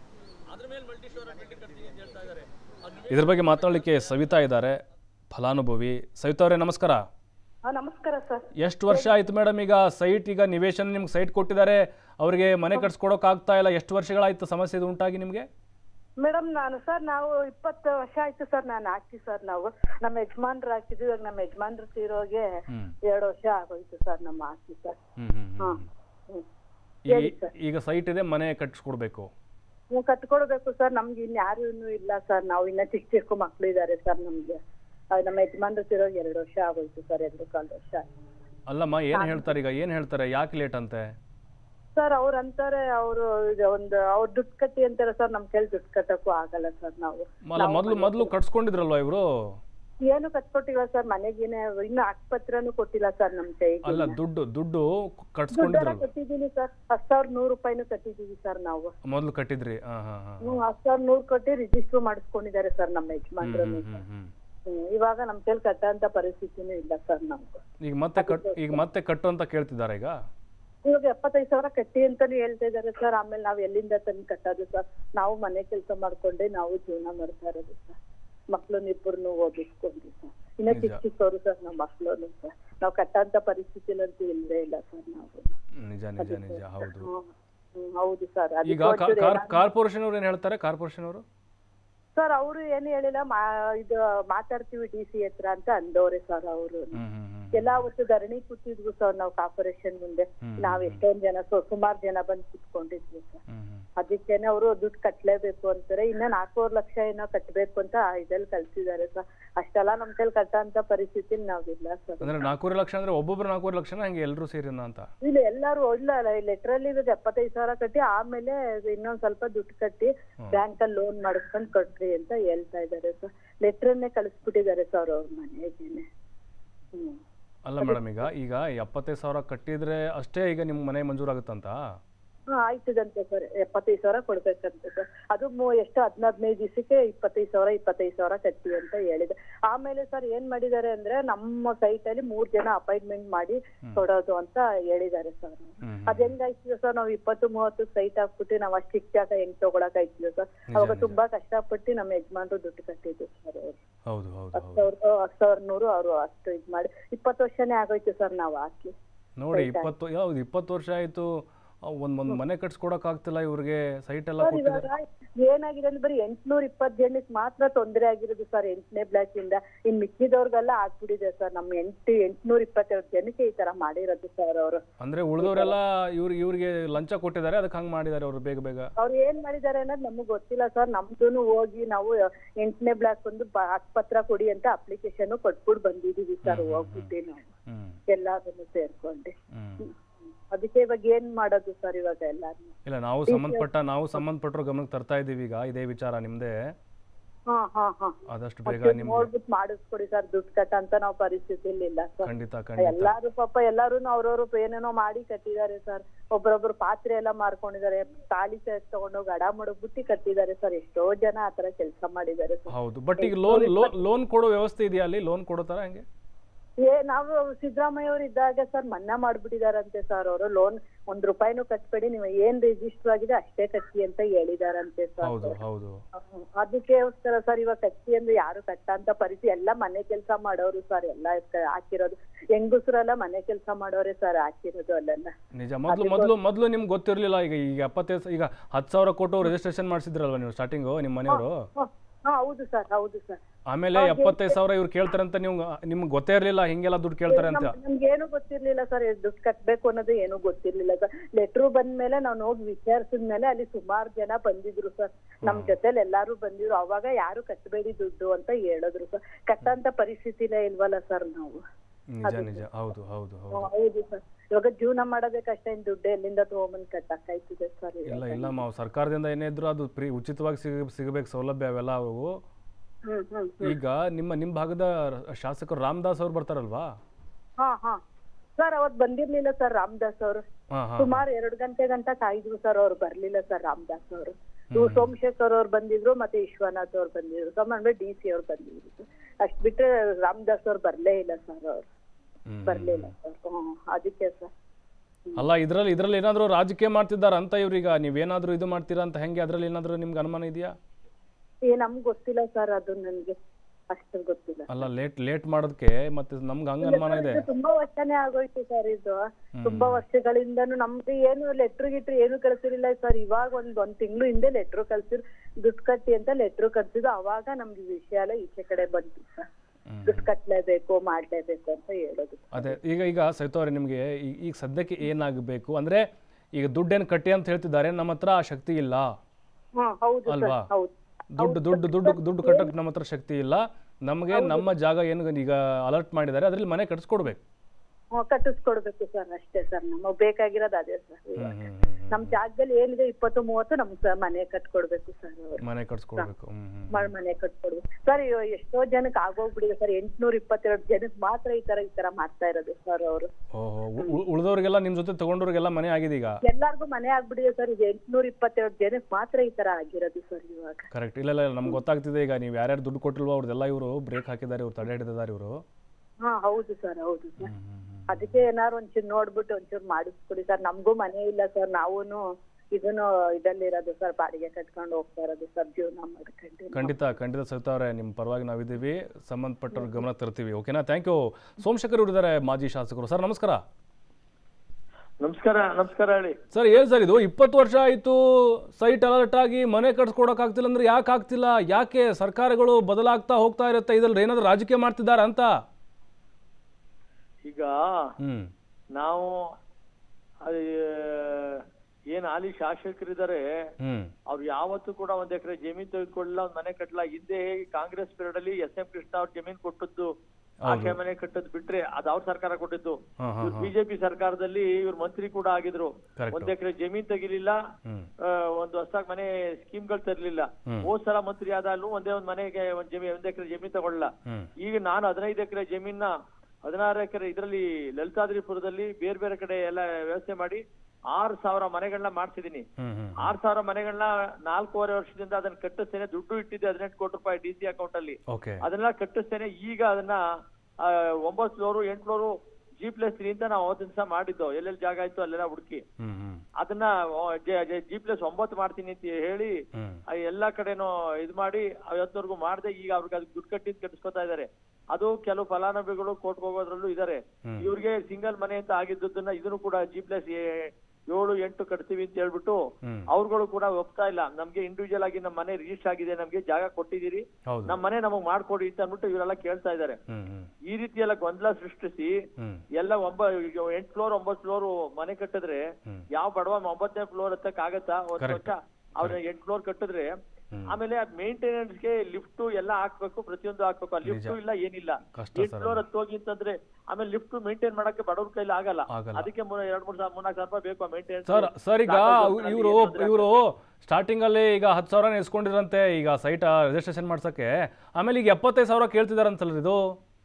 Speaker 1: ಇದ್ರ ಬಗ್ಗೆ ಮಾತಾಡಲಿಕ್ಕೆ ಸವಿತಾ ಇದ್ದಾರೆ ಫಲಾನುಭವಿ ಸವಿತಾ ಅವರೇ ನಮಸ್ಕಾರ
Speaker 2: ಹಾಂ ನಮಸ್ಕಾರ ಸರ್
Speaker 1: ಎಷ್ಟು ವರ್ಷ ಆಯ್ತು ಮೇಡಮ್ ಈಗ ಸೈಟ್ ಈಗ ನಿವೇಶನ ನಿಮ್ಗೆ ಸೈಟ್ ಕೊಟ್ಟಿದ್ದಾರೆ ಅವರಿಗೆ ಮನೆ ಕಟ್ಸ್ಕೊಡೋಕೆ ಆಗ್ತಾ ಇಲ್ಲ ಎಷ್ಟು ವರ್ಷಗಳಾಯ್ತು ಸಮಸ್ಯೆ ಇದು ಉಂಟಾಗಿ ನಿಮಗೆ
Speaker 2: ಮೇಡಮ್ ನಾನು ಸರ್ ನಾವು ಇಪ್ಪತ್ತು ವರ್ಷ ಆಯ್ತು ಸರ್ ನಾನು ಹಾಕಿ ಸರ್ ನಾವು ನಮ್ಮ ಯಜಮಾನ್ರು ಹಾಕಿದ್ವಿ ಇವಾಗ ನಮ್ಮ ಯಜಮಾನ್ರು ತೀರೋಗೆ
Speaker 1: ಹ್ಮ್.
Speaker 2: ಎರಡು ವರ್ಷ ಆಗೋಯ್ತು ಸರ್ ನಮ್ಮ ಹಾಕಿ ಸರ್
Speaker 1: ಹ್ಮ್ ಹ್ಮ್
Speaker 2: ಹಾಂ
Speaker 1: ಹ್ಮ್
Speaker 2: ಹ್ಞೂ
Speaker 1: ಈಗ ಈಗ ಸೈಟ್ ಇದೆ ಮನೆ ಕಟ್ಸ್ಕೊಡ್ಬೇಕು
Speaker 2: ನೀವು ಕಟ್ಕೊಡ್ಬೇಕು ಸರ್ ನಮ್ಗೆ ಇನ್ನು ಯಾರು ಇಲ್ಲ ಸರ್ ನಾವು ಇನ್ನ ಚಿಕ್ಕ ಚಿಕ್ಕ ಮಕ್ಳು ಇದ್ದಾರೆ ಸರ್ ನಮ್ಗೆ ಅದು ನಮ್ಮ ಯಜಮಾನ್ರು ತೀರೋಗಿ ಎರಡು ವರ್ಷ ಆಗೋಯ್ತು ಸರ್ ಎರಡು ಕಾಲು ವರ್ಷ
Speaker 1: ಅಲ್ಲಮ್ಮ ಏನು ಹೇಳ್ತಾರೆ ಈಗ ಏನು ಹೇಳ್ತಾರೆ ಯಾಕೆ ಲೇಟ್ ಅಂತೆ
Speaker 2: ಸರ್ ಅವ್ರು ಅಂತಾರೆ ಅವರು ಒಂದು ಅವ್ರು ದುಡ್ಡು ಕಟ್ಟಿ ಅಂತಾರೆ ಸರ್ ನಮ್ ಕೈಲಿ ದುಡ್ಡು ಕಟ್ಟಕ್ಕೂ ಆಗಲ್ಲ ಸರ್ ನಾವು
Speaker 1: ಅಲ್ಲ ಮೊದಲು ಮೊದಲು ಕಟ್ಸ್ಕೊಂಡಿದ್ರಲ್ವಾ ಇವರು
Speaker 2: ಏನು ಕಟ್ಕೊಟ್ಟಿಲ್ಲ ಸರ್ ಮನೆಗೇನೆ ಇನ್ನು ಆಸ್ಪತ್ರೆನೂ ಕೊಟ್ಟಿಲ್ಲ ಸರ್ ನಮ್ ಕೈಗೆ
Speaker 1: ಅಲ್ಲ ದುಡ್ಡು ದುಡ್ಡು
Speaker 2: ದುಡ್ಡೆಲ್ಲ
Speaker 1: ಕಟ್ಸ್ಕೊಂಡಿದ್ರಲ್ವ
Speaker 2: ಕಟ್ಟಿದೀನಿ ಸರ್ ಹತ್ತು ಸಾವಿರದ ನೂರು ರೂಪಾಯಿನೂ ಕಟ್ಟಿದೀವಿ ಸರ್ ನಾವು
Speaker 1: ಮೊದಲು ಕಟ್ಟಿದ್ರಿ ಹಾಂ ಹಾಂ ಹಾಂ
Speaker 2: ಹ್ಮ್ ಹತ್ತು ಸಾವಿರದ ನೂರು ಕೊಟ್ಟು ರಿಜಿಸ್ಟರ್ ಮಾಡಿಸ್ಕೊಂಡಿದ್ದಾರೆ ಸರ್ ನಮ್ಮ ಯಜಮಾನ್ರು
Speaker 1: ಹ್ಮ್ ಹ್ಮ್ ಹ್ಮ್
Speaker 2: ಹ್ಮ್ ಇವಾಗ ನಮ್ ಕೈಲಿ ಕಟ್ಟಂತ ಪರಿಸ್ಥಿತಿನೂ ಇಲ್ಲ ಸರ್ ನಮ್ಗೆ
Speaker 1: ಈಗ ಮತ್ತೆ ಕಟ್ ಈಗ ಮತ್ತೆ ಕಟ್ಟು ಅಂತ ಕೇಳ್ತಿದ್ದಾರೆ ಈಗ
Speaker 2: ಇವಾಗ ಎಪ್ಪತ್ತೈದು ಸಾವಿರ ಕಟ್ಟಿ ಅಂತಾನು ಹೇಳ್ತಾ ಇದಾರೆ ಸರ್ ಆಮೇಲೆ ನಾವ್ ಎಲ್ಲಿಂದ ತಂದು ಕಟ್ಟೋದು ಸರ್ ನಾವು ಮನೆ ಕೆಲಸ ಮಾಡ್ಕೊಂಡೆ ನಾವು ಜೀವನ ಮಾಡ್ತಾ ಇರೋದು ಸರ್
Speaker 5: ಮಕ್ಳನ್ನ ಇಬ್ಬರನ್ನು ಓದಿಸ್ಕೊಂಡ್ವಿ ಸರ್ ಇನ್ನ ಚಿಕ್ಕ ಚಿಕ್ಕವರು ಸರ್ ನಮ್ಮ ಮಕ್ಳು ಸರ್ ನಾವು ಕಟ್ಟಂತ ಪರಿಸ್ಥಿತಿಲಂತೂ ಇಲ್ಲವೇ ಇಲ್ಲ ಸರ್ ನಾವು
Speaker 1: ನಿಜ ನಿಜ ನಿಜ ಹೌದು
Speaker 5: ಹ್ಮ್. ಹ್ಮ್, ಹೌದು ಸರ್
Speaker 1: ಈಗ ಕಾರ್ಪೊರೇಷನ್ ಅವ್ರು ಏನು ಹೇಳ್ತಾರೆ ಕಾರ್ಪೊರೇಷನ್ ಅವರು
Speaker 5: ಸರ್ ಅವರು ಏನು ಹೇಳಿಲ್ಲ ಮಾ ಇದು ಮಾತಾಡ್ತೀವಿ ಡಿ ಸಿ ಹತ್ರ ಅಂತ ಅಂದವ್ರೆ ಸರ್ ಅವರು
Speaker 1: ಹ್ಮ್ ಹ್ಮ್ ಹ್ಮ್
Speaker 5: ಎಲ್ಲಾ ಅವತ್ತು ಧರಣಿ ಕೂತಿದ್ವು ಸರ್ ನಾವು ಕಾರ್ಪೊರೇಷನ್ ಮುಂದೆ ನಾವ್ ಎಷ್ಟೊಂದ್ ಜನ ಸೊ ಸುಮಾರು ಜನ ಬಂದು ಕೂತ್ಕೊಂಡಿದ್ವಿ ಸರ್
Speaker 1: ಹ್ಮ್ ಹ್ಮ್
Speaker 5: ಅದಕ್ಕೇನೆ ಅವರು ದುಡ್ಡು ಕಟ್ಲೇಬೇಕು ಅಂತಾರೆ ಇನ್ನ ನಾಲ್ಕೂವರೆ ಲಕ್ಷ ಏನೋ ಕಟ್ಬೇಕು ಅಂತ ಇದ್ರಲ್ಲಿ ಕಳ್ಸಿದ್ದಾರೆ ಸರ್ ಅಷ್ಟೆಲ್ಲ ನಮ್ ಕೈಲಿ ಕಟ್ಟಂತ ಪರಿಸ್ಥಿತಿ ನಾವಿಲ್ಲ ಸರ್
Speaker 1: ಅಂದ್ರೆ ನಾಲ್ಕೂವರೆ ಲಕ್ಷ ಅಂದ್ರೆ ಒಬ್ಬೊಬ್ರು ನಾಲ್ಕೂವರೆ ಲಕ್ಷನ ಹಂಗೆ ಎಲ್ಲರೂ ಸೇರಿನ ಅಂತ
Speaker 5: ಇಲ್ಲ ಎಲ್ಲಾರು ಇಲ್ಲ ಲೆಟರ್ ಅಲ್ಲಿ ಇವಾಗ ಎಪ್ಪತ್ತೈದು ಸಾವಿರ ಕಟ್ಟಿ ಆಮೇಲೆ ಇನ್ನೊಂದ್ ಸ್ವಲ್ಪ ದುಡ್ಡು ಕಟ್ಟಿ ಬ್ಯಾಂಕ್ ಅಲ್ಲಿ ಲೋನ್ ಮಾಡಿಸ್ಕೊಂಡ್ ಕೊಟ್ರಿ ಅಂತ ಹೇಳ್ತಾ ಇದಾರೆ ಸರ್ ಲೆಟರ್ನೇ ಕಳಿಸ್ಬಿಟ್ಟಿದ್ದಾರೆ ಸರ್ ಅವ್ರ ಮನೆಗೇನೆ ಹ್ಮ್
Speaker 1: ಅಲ್ಲ ಮೇಡಮ್ ಈಗ ಈಗ ಎಪ್ಪತ್ತೈದು ಸಾವಿರ ಕಟ್ಟಿದ್ರೆ ಅಷ್ಟೇ ಈಗ ನಿಮ್ಮ ಮನೆ ಮಂಜೂರಾಗುತ್ತಂತ
Speaker 5: ಹಾ ಆಯ್ತದಂತೆ ಸರ್ ಎಪ್ಪತ್ತೈದು ಸಾವಿರ ಕೊಡ್ಬೇಕಂತೆ ಸರ್ ಅದು ಮೂ- ಎಷ್ಟು ಹದಿನ ಹದಿನೈದು ದಿವಸಕ್ಕೆ ಇಪ್ಪತ್ತೈದು ಸಾವಿರ ಇಪ್ಪತ್ತೈದು ಸಾವಿರ ಕಟ್ಟಿ ಅಂತ ಹೇಳಿದೆ ಆಮೇಲೆ ಸರ್ ಏನ್ ಮಾಡಿದ್ದಾರೆ ಅಂದ್ರೆ ನಮ್ಮ ಸೈಟ್ ಅಲ್ಲಿ ಮೂರ್ ಜನ ಅಪಾಯಿಂಟ್ಮೆಂಟ್ ಮಾಡಿ ಕೊಡೋದು ಅಂತ ಹೇಳಿದ್ದಾರೆ ಸರ್
Speaker 1: ಹ್ಮ್
Speaker 5: ಅದ್ ಹೆಂಗಾಯ್ತದೆ ಸರ್ ನಾವು ಇಪ್ಪತ್ತು ಮೂವತ್ತು ಸೈಟ್ ಹಾಕ್ಬಿಟ್ಟು ನಾವು ಅಷ್ಟು ಚಿಕ್ಕ ಜಾಗ ಹೆಂಗ್ ತಗೊಳಕ್ ಆಯ್ತದೆ ಸರ್ ಅವಾಗ ತುಂಬಾ ಕಷ್ಟಪಟ್ಟು ನಮ್ಮ ಯಜಮಾನ್ರು ದುಡ್ಡು ಕಟ್ಟಿದ್ದು ಸರ್ ಅವ್ರು
Speaker 1: ಹೌದು ಹೌದು
Speaker 5: ಹತ್ತು
Speaker 1: ಹೌದು
Speaker 5: ಸಾವಿರ ಹತ್ತು ಸಾವಿರ ನೂರು ಅವರು ಅಷ್ಟು ಇದ್ ಮಾಡಿ ಇಪ್ಪತ್ತು ವರ್ಷನೇ ಆಗೋಯ್ತು ಸರ್ ನಾವು ಹಾಕಿ
Speaker 1: ನೋಡಿ ಇಪ್ಪತ್ತು ಯಾವ್ದು ಇಪ್ಪತ್ತು ವರ್ಷ ಆಯಿತು ಒಂದು ಒಂದು ಮನೆ ಕಟ್ಸ್ಕೊಡಕ್ ಆಗ್ತಿಲ್ಲ ಇವ್ರಿಗೆ ಸೈಟ್ ಎಲ್ಲ
Speaker 5: ಸರ್
Speaker 1: ಕೊಟ್ಟಿದ್ದಾರೆ
Speaker 5: ಇವಾಗ ಏನಾಗಿದೆ ಅಂದ್ರೆ ಬರೀ ಎಂಟ್ನೂರ ಇಪ್ಪತ್ತು ಜನಕ್ಕೆ ಮಾತ್ರ ತೊಂದರೆ ಆಗಿರೋದು ಸರ್ ಎಂಟನೇ ಬ್ಲಾಕ್ ಇಂದ ಇನ್ ಮಿಕ್ಕಿದವ್ರಿಗೆಲ್ಲ ಆಗ್ಬಿಟ್ಟಿದೆ ಸರ್ ನಮ್ಮ ಎಂಟು ಎಂಟ್ನೂರ ಇಪ್ಪತ್ತೆರಡು ಜನಕ್ಕೆ ಈ ತರ ಮಾಡಿರೋದು ಸರ್ ಅವರು
Speaker 1: ಅಂದ್ರೆ ಉಳಿದವರೆಲ್ಲ ಇವ್ರು ಇವ್ರಿಗೆ ಲಂಚ ಕೊಟ್ಟಿದ್ದಾರೆ ಅದಕ್ಕೆ ಹಂಗೆ ಮಾಡಿದ್ದಾರೆ ಅವರು ಬೇಗ ಬೇಗ
Speaker 5: ಅವ್ರು ಏನ್ ಮಾಡಿದ್ದಾರೆ ಅನ್ನೋದು ನಮಗ್ ಗೊತ್ತಿಲ್ಲ ಸರ್ ನಮ್ದುನು ಹೋಗಿ ನಾವು ಎಂಟನೇ ಬ್ಲಾಕ್ ಒಂದು ಪತ್ರ ಕೊಡಿ ಅಂತ ಅಪ್ಲಿಕೇಶನ್ ಕೊಟ್ಬಿಟ್ಟು ಬಂದಿದೀವಿ ಸರ್ ಹೋಗ್ಬಿಟ್ಟು ನಾವು
Speaker 1: ಹ್ಮ್
Speaker 5: ಎಲ್ಲಾದನ್ನು ಸೇರ್ಕೊಂಡು
Speaker 1: ಹ್ಮ್
Speaker 5: ಅದಕ್ಕೆ ಇವಾಗ ಏನ್ ಮಾಡೋದು ಸರ್ ಇವಾಗ ಎಲ್ಲಾರು
Speaker 1: ಇಲ್ಲ ನಾವು ಸಂಬಂಧಪಟ್ಟ ನಾವು ಸಂಬಂಧಪಟ್ಟರು ಗಮನಕ್ಕೆ ತರ್ತಾ ಇದ್ದೀವಿ ಈಗ ಇದೇ ವಿಚಾರ ನಿಮ್ದೇ
Speaker 5: ಹಾ ಹಾ ಹಾ
Speaker 1: ಆದಷ್ಟು ಬೇಗ
Speaker 5: ಒಂಚೂರು
Speaker 1: ನಿಮ್ಗೆ
Speaker 5: ನೋಡ್ಬಿಟ್ಟು ಮಾಡಿಸ್ಕೊಡಿ ಸರ್ ದುಡ್ಡು ಕಟ್ಟ ಅಂತ ನಾವು ಪರಿಸ್ಥಿತಿಲಿ ಇಲ್ಲ ಸರ್
Speaker 1: ಖಂಡಿತ ಖಂಡಿತ
Speaker 5: ಎಲ್ಲಾರು ಪಾಪ ಎಲ್ಲಾರು ಅವ್ರವ್ರು ಏನೇನೋ ಮಾಡಿ ಕಟ್ಟಿದ್ದಾರೆ ಸರ್ ಒಬ್ರೊಬ್ರು ಪಾತ್ರೆ ಎಲ್ಲ ಮಾರ್ಕೊಂಡಿದ್ದಾರೆ ತಾಳಿ ತಗೊಂಡೋಗಿ ಅಡ ಮಡಗ್ಬಿಟ್ಟು ಕಟ್ಟಿದ್ದಾರೆ ಸರ್ ಎಷ್ಟೋ ಜನ ಆತರ ಕೆಲಸ ಮಾಡಿದ್ದಾರೆ ಸರ್
Speaker 1: ಹೌದು ಬಟ್ ಈಗ ಲೋನ್ ಲೋನ್ ಕೊಡೋ ವ್ಯವಸ್ಥೆ ಇದೆಯಾ ಅಲ್ಲಿ ಲೋನ್ ಕೊಡೋ ಥರ ಹಂಗೆ
Speaker 5: ಏ ನಾವು ಸಿದ್ದರಾಮಯ್ಯ ಅವ್ರು ಇದ್ದಾಗ ಸರ್ ಮನ್ನಾ ಮಾಡ್ಬಿಟ್ಟಿದಾರಂತೆ ಸರ್ ಅವರು ಲೋನ್ ಒಂದ್ ರೂಪಾಯಿನೂ ಕಟ್ಬೇಡಿ ನೀವು ಏನ್ ರಿಜಿಸ್ಟರ್ ಆಗಿದೆ ಅಷ್ಟೇ ಕಟ್ಟಿ ಅಂತ ಹೇಳಿದಾರಂತೆ ಸರ್
Speaker 1: ಹೌದು ಹೌದು
Speaker 5: ಹ್ಮ್. ಅದಕ್ಕೋಸ್ಕರ ಸರ್ ಇವಾಗ ಕಟ್ಟಿ ಅಂದ್ರೆ ಯಾರು ಕಟ್ಟಂತ ಪರಿಸ್ಥಿತಿ ಎಲ್ಲ ಮನೆ ಕೆಲಸ ಮಾಡೋರು ಸರ್ ಎಲ್ಲ ಕ- ಹಾಕಿರೋದು ಹೆಂಗಸರೆಲ್ಲ ಮನೆ ಕೆಲಸ ಮಾಡೋರೆ ಸರ್ ಹಾಕಿರೋದು ಅಲ್ಲೆಲ್ಲ
Speaker 1: ನಿಜ ಮೊದಲು ಮೊದಲು ಮೊದಲು ನಿಮ್ಗೆ ಗೊತ್ತಿರಲಿಲ್ಲ ಈಗ ಈಗ ಎಪ್ಪತ್ತೈದು ಸ- ಈಗ ಹತ್ತು ಸಾವಿರ ಕೊಟ್ಟು ರಿಜಿಸ್ಟ್ರೇಷನ್ ಮಾಡಿಸಿದ್ರಲ್ವ ನೀವು ಸ್ಟಾರ್ಟಿಂಗು ನಿಮ್ಮ ಮನೆಯವರು
Speaker 5: ಹ, ಹಾ ಹೌದು ಸರ್ ಹೌದು ಸರ್
Speaker 1: ಆಮೇಲೆ ಎಪ್ಪತ್ತೈದು ಸಾವಿರ ಇವ್ರು ಕೇಳ್ತಾರೆ ಅಂತ ನೀವು ನಿಮ್ಗೆ ಗೊತ್ತೇ ಇರಲಿಲ್ಲ ಹಿಂಗೆಲ್ಲ ದುಡ್ಡು ಕೇಳ್ತಾರೆ ಅಂತ
Speaker 5: ನಮ್ಗೇನು ಗೊತ್ತಿರ್ಲಿಲ್ಲ ಸರ್ ದುಡ್ಡು ಕಟ್ಬೇಕು ಅನ್ನೋದು ಏನು ಗೊತ್ತಿರ್ಲಿಲ್ಲ ಸರ್ ಲೆಟ್ರು ಬಂದ್ಮೇಲೆ ನಾವು ನೋಡಿ ವಿಚಾರಿಸಿದ್ಮೇಲೆ ಅಲ್ಲಿ ಸುಮಾರು ಜನ ಬಂದಿದ್ರು ಸರ್ ನಮ್ ಜೊತೆಲಿ ಎಲ್ಲಾರು ಬಂದಿದ್ರು ಅವಾಗ ಯಾರು ಕಟ್ಟಬೇಡಿ ದುಡ್ಡು ಅಂತ ಹೇಳಿದ್ರು ಸರ್ ಕಟ್ಟಂತ ಪರಿಸ್ಥಿತಿಲೇ ಇಲ್ವಲ್ಲ ಸರ್ ನಾವು
Speaker 1: ನಿಜ ನಿಜ ಹೌದು ಹೌದು ಹೌದು
Speaker 5: ಹ್ಮ್, ಹೌದು ಸರ್ ಇವಾಗ ಜೀವನ ಮಾಡೋದೇ ಕಷ್ಟ ಇನ್ ದುಡ್ಡು ಎಲ್ಲಿಂದ ತಗೊಂಬಂದ್ ಕಟ್ಟಕ್ಕಾಯ್ತದೆ ಸರ್
Speaker 1: ಇಲ್ಲ ಇಲ್ಲ ಮಾವು ಸರ್ಕಾರದಿಂದ ಏನೇ ಇದ್ರು ಅದು ಫ್ರೀ ಉಚಿತವಾಗಿ ಸಿಗ ಸಿಗಬೇಕು ಸೌಲಭ್ಯ ಅವೆಲ್ಲ ಅವು
Speaker 5: ಹ್ಮ್ ಹ್ಮ್
Speaker 1: ಈಗ ನಿಮ್ಮ ನಿಮ್ಮ ಭಾಗದ ಶಾಸಕರು ರಾಮದಾಸ್ ಅವ್ರು ಬರ್ತಾರಲ್ವಾ
Speaker 5: ಹಾ ಹಾ ಸರ್ ಅವತ್ ಬಂದಿರ್ಲಿಲ್ಲ ಸರ್ ರಾಮದಾಸ್ ಅವರು
Speaker 1: ಹಾಂ ಹಾಂ
Speaker 5: ಸುಮಾರು ಎರಡು ಗಂಟೆ ಗಂಟ ಕಾಯ್ದ್ರು ಸರ್ ಅವ್ರು ಬರ್ಲಿಲ್ಲ ಸರ್ ರಾಮದಾಸ್ ಅವರು ಇವ್ರು ಸೋಮಶೇಖರ್ ಅವ್ರು ಬಂದಿದ್ರು ಮತ್ತೆ ವಿಶ್ವನಾಥ್ ಅವ್ರು ಬಂದಿದ್ರು ಸಮ ಡಿ ಸಿ ಅವ್ರು ಬಂದಿದ್ರು ಅಷ್ಟ್ ಬಿಟ್ರೆ ರಾಮದಾಸ್ ಅವ್ರು ಬರ್ಲೇ ಇಲ್ಲ ಸರ್ ಅವ್ರು
Speaker 1: ಹ್ಮ್.
Speaker 5: ಬರ್ಲಿಲ್ಲ ಸರ್ ಹ್ಮ್ ಅದಕ್ಕೆ ಸರ್
Speaker 1: ಅಲ್ಲ ಇದ್ರಲ್ಲಿ ಇದ್ರಲ್ಲಿ ಏನಾದರೂ ರಾಜಕೀಯ ಮಾಡ್ತಿದ್ದಾರ ಅಂತ ಇವ್ರೀಗ ನೀವೇನಾದರೂ ಇದು ಮಾಡ್ತೀರಾ ಅಂತ ಹೆಂಗೆ ಅದರಲ್ಲಿ ಏನಾದರೂ ನಿಮ್ಗೆ ಅನುಮಾನ ಇದೆಯಾ
Speaker 5: ಏ ನಮ್ಗ್ ಗೊತ್ತಿಲ್ಲ ಸರ್ ಅದು ನನ್ಗೆ ಅಷ್ಟು ಗೊತ್ತಿಲ್ಲ
Speaker 1: ಅಲ್ಲ ಲೇಟ್ ಲೇಟ್ ಮಾಡೋದಕ್ಕೆ ಮತ್ತೆ ನಮ್ಗೆ ಹಂಗೆ ಅನುಮಾನ ಇದೆ
Speaker 5: ಇದು ತುಂಬಾ ವರ್ಷನೇ ಆಗೋಯ್ತು ಸರ್ ಇದು ತುಂಬಾ ವರ್ಷಗಳಿಂದನು ನಮ್ಗೆ ಏನು ಲೆಟ್ರ್ ಗಿಟ್ರ್ ಏನು ಕಳ್ಸಿರ್ಲಿಲ್ಲ ಸರ್ ಇವಾಗ ಒಂದ್ ಒಂದ್ ತಿಂಗಳು ಹಿಂದೆ ಲೆಟ್ರ್ ಕಳ್ಸಿರ್ ದುಡ್ಡು ಕಟ್ಟಿ ಅಂತ ಲೆಟ್ರ್ ಕಳ್ಸಿದ್ದು ಅವಾಗ ನಮ್ಗೆ ಈ ವಿಷಯ ಎಲ್ಲ ಈಚೆ ಕಡೆ ಬಂತು ಸರ್ ದುಡ್ಡು ಕಟ್ಲೇಬೇಕು ಮಾಡ್ಲೇಬೇಕು ಅಂತ ಹೇಳೋದು
Speaker 1: ಅದೇ ಈಗ ಈಗ ಸೈತವ್ರೆ ನಿಮಗೆ ಈಗ ಸದ್ಯಕ್ಕೆ ಏನಾಗಬೇಕು ಅಂದರೆ ಈಗ ದುಡ್ಡೇನು ಕಟ್ಟಿ ಅಂತ ಹೇಳ್ತಿದ್ದಾರೆ ನಮ್ಮ ಹತ್ರ ಆ ಶಕ್ತಿ ಇಲ್ಲ
Speaker 5: ಹಾ ಹೌದು ಸರ್
Speaker 1: ಅಲ್ವಾ?
Speaker 5: ಹೌದು
Speaker 1: ದುಡ್ಡು ದುಡ್ಡು ದುಡ್ಡು ದುಡ್ಡು ಕಟ್ಟಕ್ಕೆ ನಮ್ಮ ಹತ್ರ ಶಕ್ತಿ ಇಲ್ಲ ನಮಗೆ ನಮ್ಮ ಜಾಗ ಏನು ಈಗ ಅಲರ್ಟ್ ಮಾಡಿದ್ದಾರೆ ಅದರಲ್ಲಿ ಮನೆ ಕಟ್ಸ್ಕೊಡ್ಬೇಕು
Speaker 5: ಹ್ಮ್, ಕಟ್ಟಿಸ್ಕೊಡ್ಬೇಕು ಸರ್ ಅಷ್ಟೇ ಸರ್ ನಮಗ್ ಬೇಕಾಗಿರೋದು ಅದೇ ಸರ್
Speaker 1: ಹ್ಮ್ ಹ್ಮ್ ಹ್ಮ್ ಹ್ಮ್.
Speaker 5: ನಮ್ ಜಾಗದಲ್ಲಿ ಏನಿದೆ ಇಪ್ಪತ್ತು ಮೂವತ್ತು ನಮ್ ಸ- ಮನೆ ಕಟ್ಕೊಡ್ಬೇಕು ಸರ್ ಅವ್ರು
Speaker 1: ಮನೆ ಕಟ್ಸ್ಕೊಡ್ಬೇಕು ಹ್ಮ್ ಹ್ಮ್
Speaker 5: ಮ- ಮನೆ ಕಟ್ಕೊಡ್ಬೇಕು ಸರ್ ಇವ- ಎಷ್ಟೋ ಜನಕ್ಕೆ ಆಗೋಗ್ಬಿಟ್ಟಿದೆ ಸರ್ ಎಂಟ್ನೂರ ಇಪ್ಪತ್ತೆರಡು ಜನಕ್ಕೆ ಮಾತ್ರ ಈ ತರ ಈ ತರ ಮಾಡ್ತಾ ಇರೋದು ಸರ್ ಅವರು
Speaker 1: ಓಹೋ ಉ- ಉಳ್ದವ್ರಿಗೆಲ್ಲ ನಿಮ್ಮ ಜೊತೆ ತಗೊಂಡವ್ರಿಗೆಲ್ಲ ಮನೆ ಆಗಿದೆ ಈಗ
Speaker 5: ಎಲ್ಲಾರ್ಗು ಮನೆ ಆಗ್ಬಿಟ್ಟಿದೆ ಸರ್ ಇದು ಎಂಟ್ನೂರ ಇಪ್ಪತ್ತೆರಡು ಜನಕ್ಕೆ ಮಾತ್ರ ಈ ತರ ಆಗಿರೋದು ಸರ್ ಇವಾಗ
Speaker 1: ಕರೆಕ್ಟ್ ಇಲ್ಲ ಇಲ್ಲ ನಮ್ಗೆ ಗೊತ್ತಾಗ್ತಿದೆ ಈಗ ನೀವು ಯಾರ್ಯಾರು ದುಡ್ಡು ಕೊಟ್ಟಿಲ್ವೋ ಅವ್ರದ್ದೆಲ್ಲ ಇವರು ಬ್ರೇಕ್ ಹಾಕಿದ್ದಾರೆ ಇವ್ರು ತಡೆ ಹಿಡಿದಿದ್ದಾರೆ ಇವರು
Speaker 5: ಹಾ ಹೌದು ಸರ್ ಹೌದು ಸರ್ ಅದಕ್ಕೆ ಏನಾರು ಒಂಚೂರು ನೋಡ್ಬಿಟ್ಟು ಒಂಚೂರು ಮಾಡಿಸ್ಕೊಡಿ ಸರ್ ನಮಗೂ ಮನೆ ಇಲ್ಲ ಸರ್ ನಾವೂನು ಇದನ್ನು ಇದಲ್ಲಿರೋದು ಸರ್ ಬಾಡಿಗೆ ಕಟ್ಕೊಂಡು ಹೋಗ್ತಾ ಇರೋದು ಸರ್ ಜೀವನ ಮಾಡ್ಕೊಂಡು
Speaker 1: ಖಂಡಿತ ಖಂಡಿತ ಸವಿತಾ ಅವರೇ ನಿಮ್ಮ ಪರವಾಗಿ ನಾವಿದ್ದೀವಿ ಸಂಬಂಧಪಟ್ಟವ್ರ ಗಮನ ತರ್ತೀವಿ ಓಕೆನಾ ಥ್ಯಾಂಕ್ ಯು ಸೋಮಶೇಖರ್ ಅವರು ಇದ್ದಾರೆ ಮಾಜಿ ಶಾಸಕರು ಸರ್ ನಮಸ್ಕಾರ
Speaker 6: ನಮಸ್ಕಾರ ನಮಸ್ಕಾರ ಹೇಳಿ
Speaker 1: ಸರ್ ಏನು ಸರ್ ಇದು ಇಪ್ಪತ್ತು ವರ್ಷ ಆಯಿತು ಸೈಟ್ ಅಲರ್ಟ್ ಆಗಿ ಮನೆ ಕಟ್ಸ್ಕೊಡೋಕ್ಕಾಗ್ತಿಲ್ಲ ಅಂದ್ರೆ ಯಾಕೆ ಆಗ್ತಿಲ್ಲ ಯಾಕೆ ಸರ್ಕಾರಗಳು ಬದಲಾಗ್ತಾ ಹೋಗ್ತಾ ಇರುತ್ತೆ ಇದ್ರಲ್ಲಿ ಏನಾದ್ರು ರಾಜಕೀಯ ಮಾಡ್ತಿದ್ದಾರಾ ಅಂತ
Speaker 6: ಈಗ
Speaker 1: ಹ್ಞೂ
Speaker 6: ನಾವು ಅದು, ಏನ್ ಹಾಲಿ ಶಾಸಕರಿದ್ದಾರೆ
Speaker 1: ಹ್ಞೂ
Speaker 6: ಅವ್ರು ಯಾವತ್ತೂ ಕೂಡ ಒಂದ್ ಎಕರೆ ಜಮೀನ್ ತೆಗೆದುಕೊಳ್ಳಿಲ್ಲ ಒಂದ್ ಮನೆ ಕಟ್ಟಲ್ಲ ಹಿಂದೆ ಕಾಂಗ್ರೆಸ್ ಪೀರಿಯಡ್ ಅಲ್ಲಿ ಎಸ್ ಎಂ ಕೃಷ್ಣ ಅವ್ರ ಜಮೀನ್ ಕೊಟ್ಟದ್ದು ಆಕೆ ಮನೆ ಕಟ್ಟದ್ ಬಿಟ್ರೆ ಅದ್ ಅವ್ರ ಸರ್ಕಾರ ಕೊಟ್ಟಿದ್ದು
Speaker 1: ಹಾಂ ಹಾಂ
Speaker 6: ಬಿಜೆಪಿ ಸರ್ಕಾರದಲ್ಲಿ ಇವ್ರ ಮಂತ್ರಿ ಕೂಡ ಆಗಿದ್ರು
Speaker 1: Correct.
Speaker 6: ಒಂದ್ ಎಕರೆ ಜಮೀನ್ ತೆಗಿಲಿಲ್ಲ
Speaker 1: ಹ್ಮ್.
Speaker 6: ಆ, ಒಂದು ಹೊಸದಾಗಿ ಮನೆ ಸ್ಕೀಮ್ಗಳು ತರ್ಲಿಲ್ಲ ಹೋದ್ ಸಲ ಮಂತ್ರಿ ಆದಾಗ್ಲೂ ಒಂದೇ ಒಂದ್ ಮನೆಗೆ ಒಂದ್ ಜಮೀನ್ ಒಂದ್ ಎಕರೆ ಜಮೀನ್ ತಗೊಳ್ಳಲ್ಲ
Speaker 1: ಹ್ಮ್.
Speaker 6: ಈಗ ನಾನು ಹದಿನೈದು ಎಕರೆ ಜಮೀನ ಹದಿನಾರು ಎಕರೆ ಇದರಲ್ಲಿ ಲಲಿತಾದ್ರಿಪುರದಲ್ಲಿ ಬೇರೆ ಬೇರೆ ಕಡೆ ಎಲ್ಲ ವ್ಯವಸ್ಥೆ ಮಾಡಿ ಆರು ಸಾವಿರ ಮನೆಗಳನ್ನ ಮಾಡ್ಸಿದೀನಿ
Speaker 1: ಹ್ಮ್ ಹ್ಮ್
Speaker 6: ಆರ್ ಸಾವಿರ ಮನೆಗಳನ್ನ ನಾಲ್ಕೂವರೆ ವರ್ಷದಿಂದ ಅದನ್ನ ಕಟ್ಟಿಸ್ತೇನೆ ದುಡ್ಡು ಇಟ್ಟಿದ್ದೆ ಹದಿನೆಂಟು ಕೋಟಿ ರೂಪಾಯಿ ಡಿ ಸಿ ಅಕೌಂಟ್ ಅಲ್ಲಿ
Speaker 1: ಓಕೆ
Speaker 6: ಅದನ್ನೆಲ್ಲ ಕಟ್ಟಿಸ್ತೇನೆ ಈಗ ಅದನ್ನ ಆ, ಒಂಬತ್ತು ಫ್ಲೋರು ಎಂಟು ಫ್ಲೋರು ಜಿ ಪ್ಲಸ್ ತ್ರೀ ಅಂತ ನಾವು ಅವತ್ತಿನ ದಿವಸ ಮಾಡಿದ್ದು ಎಲ್ಲೆಲ್ಲಿ ಜಾಗ ಇತ್ತು ಅಲ್ಲೆಲ್ಲ ಹುಡುಕಿ
Speaker 1: ಹ್ಮ್ ಹ್ಮ್
Speaker 6: ಅದನ್ನ ಜಿ ಪ್ಲಸ್ ಒಂಬತ್ತು ಮಾಡ್ತೀನಿ ಅಂತ ಹೇಳಿ
Speaker 1: ಹ್ಮ್
Speaker 6: ಆ ಎಲ್ಲಾ ಕಡೆನೂ ಇದ್ ಮಾಡಿ ಇವತ್ತವರೆಗೂ ಮಾಡದೆ ಈಗ ಅವ್ರಿಗೆ ಅದಕ್ಕೆ ದುಡ್ಡು ಕಟ್ಟಿ ಕಟ್ಟಿಸ್ಕೊತಾ ಇದಾರೆ ಅದು ಕೆಲವು ಫಲಾನುಭವಿಗಳು ಕೋರ್ಟ್ಗೆ ಹೋಗೋದ್ರಲ್ಲೂ ಇದಾರೆ ಇವ್ರಿಗೆ ಸಿಂಗಲ್ ಮನೆ ಅಂತ ಆಗಿದ್ದನ್ನ ಇದನ್ನು ಕೂಡ ಜಿ ಪ್ಲಸ್ ಏಳು ಎಂಟು ಕಟ್ತೀವಿ ಅಂತ ಹೇಳ್ಬಿಟ್ಟು
Speaker 1: ಹ್ಮ್.
Speaker 6: ಅವ್ರುಗಳು ಕೂಡ ಒಪ್ತಾ ಇಲ್ಲ ನಮ್ಗೆ ಇಂಡಿವಿಜುವಲ್ ಆಗಿ ನಮ್ಮ ಮನೆ ರಿಜಿಸ್ಟರ್ ಆಗಿದೆ ನಮ್ಗೆ ಜಾಗ ಕೊಟ್ಟಿದ್ದೀರಿ
Speaker 1: ಹೌದು
Speaker 6: ನಮ್ಮ ಮನೆ ನಮಗ್ ಮಾಡ್ಕೊಡಿ ಅಂತ ಅಂದ್ಬಿಟ್ಟು ಇವರೆಲ್ಲ ಕೇಳ್ತಾ ಇದಾರೆ
Speaker 1: ಹ್ಮ್ ಹ್ಮ್
Speaker 6: ಈ ರೀತಿ ಎಲ್ಲ ಗೊಂದಲ ಸೃಷ್ಟಿಸಿ
Speaker 1: ಹ್ಮ್
Speaker 6: ಎಲ್ಲ ಒಂಬ ಈಗ ಎಂಟ್ ಫ್ಲೋರ್ ಒಂಬತ್ತು ಫ್ಲೋರ್ ಮನೆ ಕಟ್ಟಿದ್ರೆ ಯಾವ ಬಡವ ಒಂಬತ್ತನೇ ಫ್ಲೋರ್ ಹತ್ತಕ್ ಆಗತ್ತಾ ಒಂದ್ ವರ್ಷ ಅವ್ರ ಎಂಟ್ ಫ್ಲೋರ್ ಕಟ್ಟಿದ್ರೆ ಆಮೇಲೆ ಮೇಂಟೆನೆನ್ಸ್ ಗೆ ಲಿಫ್ಟ್ ಎಲ್ಲ ಹಾಕ್ಬೇಕು ಪ್ರತಿಯೊಂದು ಹಾಕ್ಬೇಕು ಆ ಲಿಫ್ಟ್ ಇಲ್ಲ ಏನಿಲ್ಲ
Speaker 1: ಕಷ್ಟ
Speaker 6: ಎಂಟ್ ಫ್ಲೋರ್ ಹತ್ತು ಹೋಗಿ ಅಂತಂದ್ರೆ ಆಮೇಲೆ ಲಿಫ್ಟ್ ಮೇಂಟೈನ್ ಮಾಡಕ್ಕೆ ಬಡವ್ರ ಕೈಲಿ ಆಗಲ್ಲ
Speaker 1: ಆಗಲ್ಲ.
Speaker 6: ಅದಕ್ಕೆ ಮೂರ್- ಎರಡ್ ಮೂರ್ ಸಾವಿರ ಮೂರ್ನಾಲ್ಕು ಸಾವಿರ ರೂಪಾಯಿ ಬೇಕು ಮೇಂಟೆನೆನ್ಸ್
Speaker 1: ಸರ್ ಸರ್ ಈಗ ಇವರು ಇವರು ಸ್ಟಾರ್ಟಿಂಗ್ ಅಲ್ಲಿ ಈಗ ಹತ್ತು ಸಾವಿರ ಇಸ್ಕೊಂಡಿರಂತೆ ಈಗ ಸೈಟ್ ರಿಜಿಸ್ಟ್ರೇಷನ್ ಮಾಡ್ಸಕ್ಕೆ ಆಮೇಲೆ ಈಗ ಎಪ್ಪತ್ತೈದು ಸಾವಿರ ಕೇಳ್ತಿದಾರಂತಲ್ರಿ ಇದು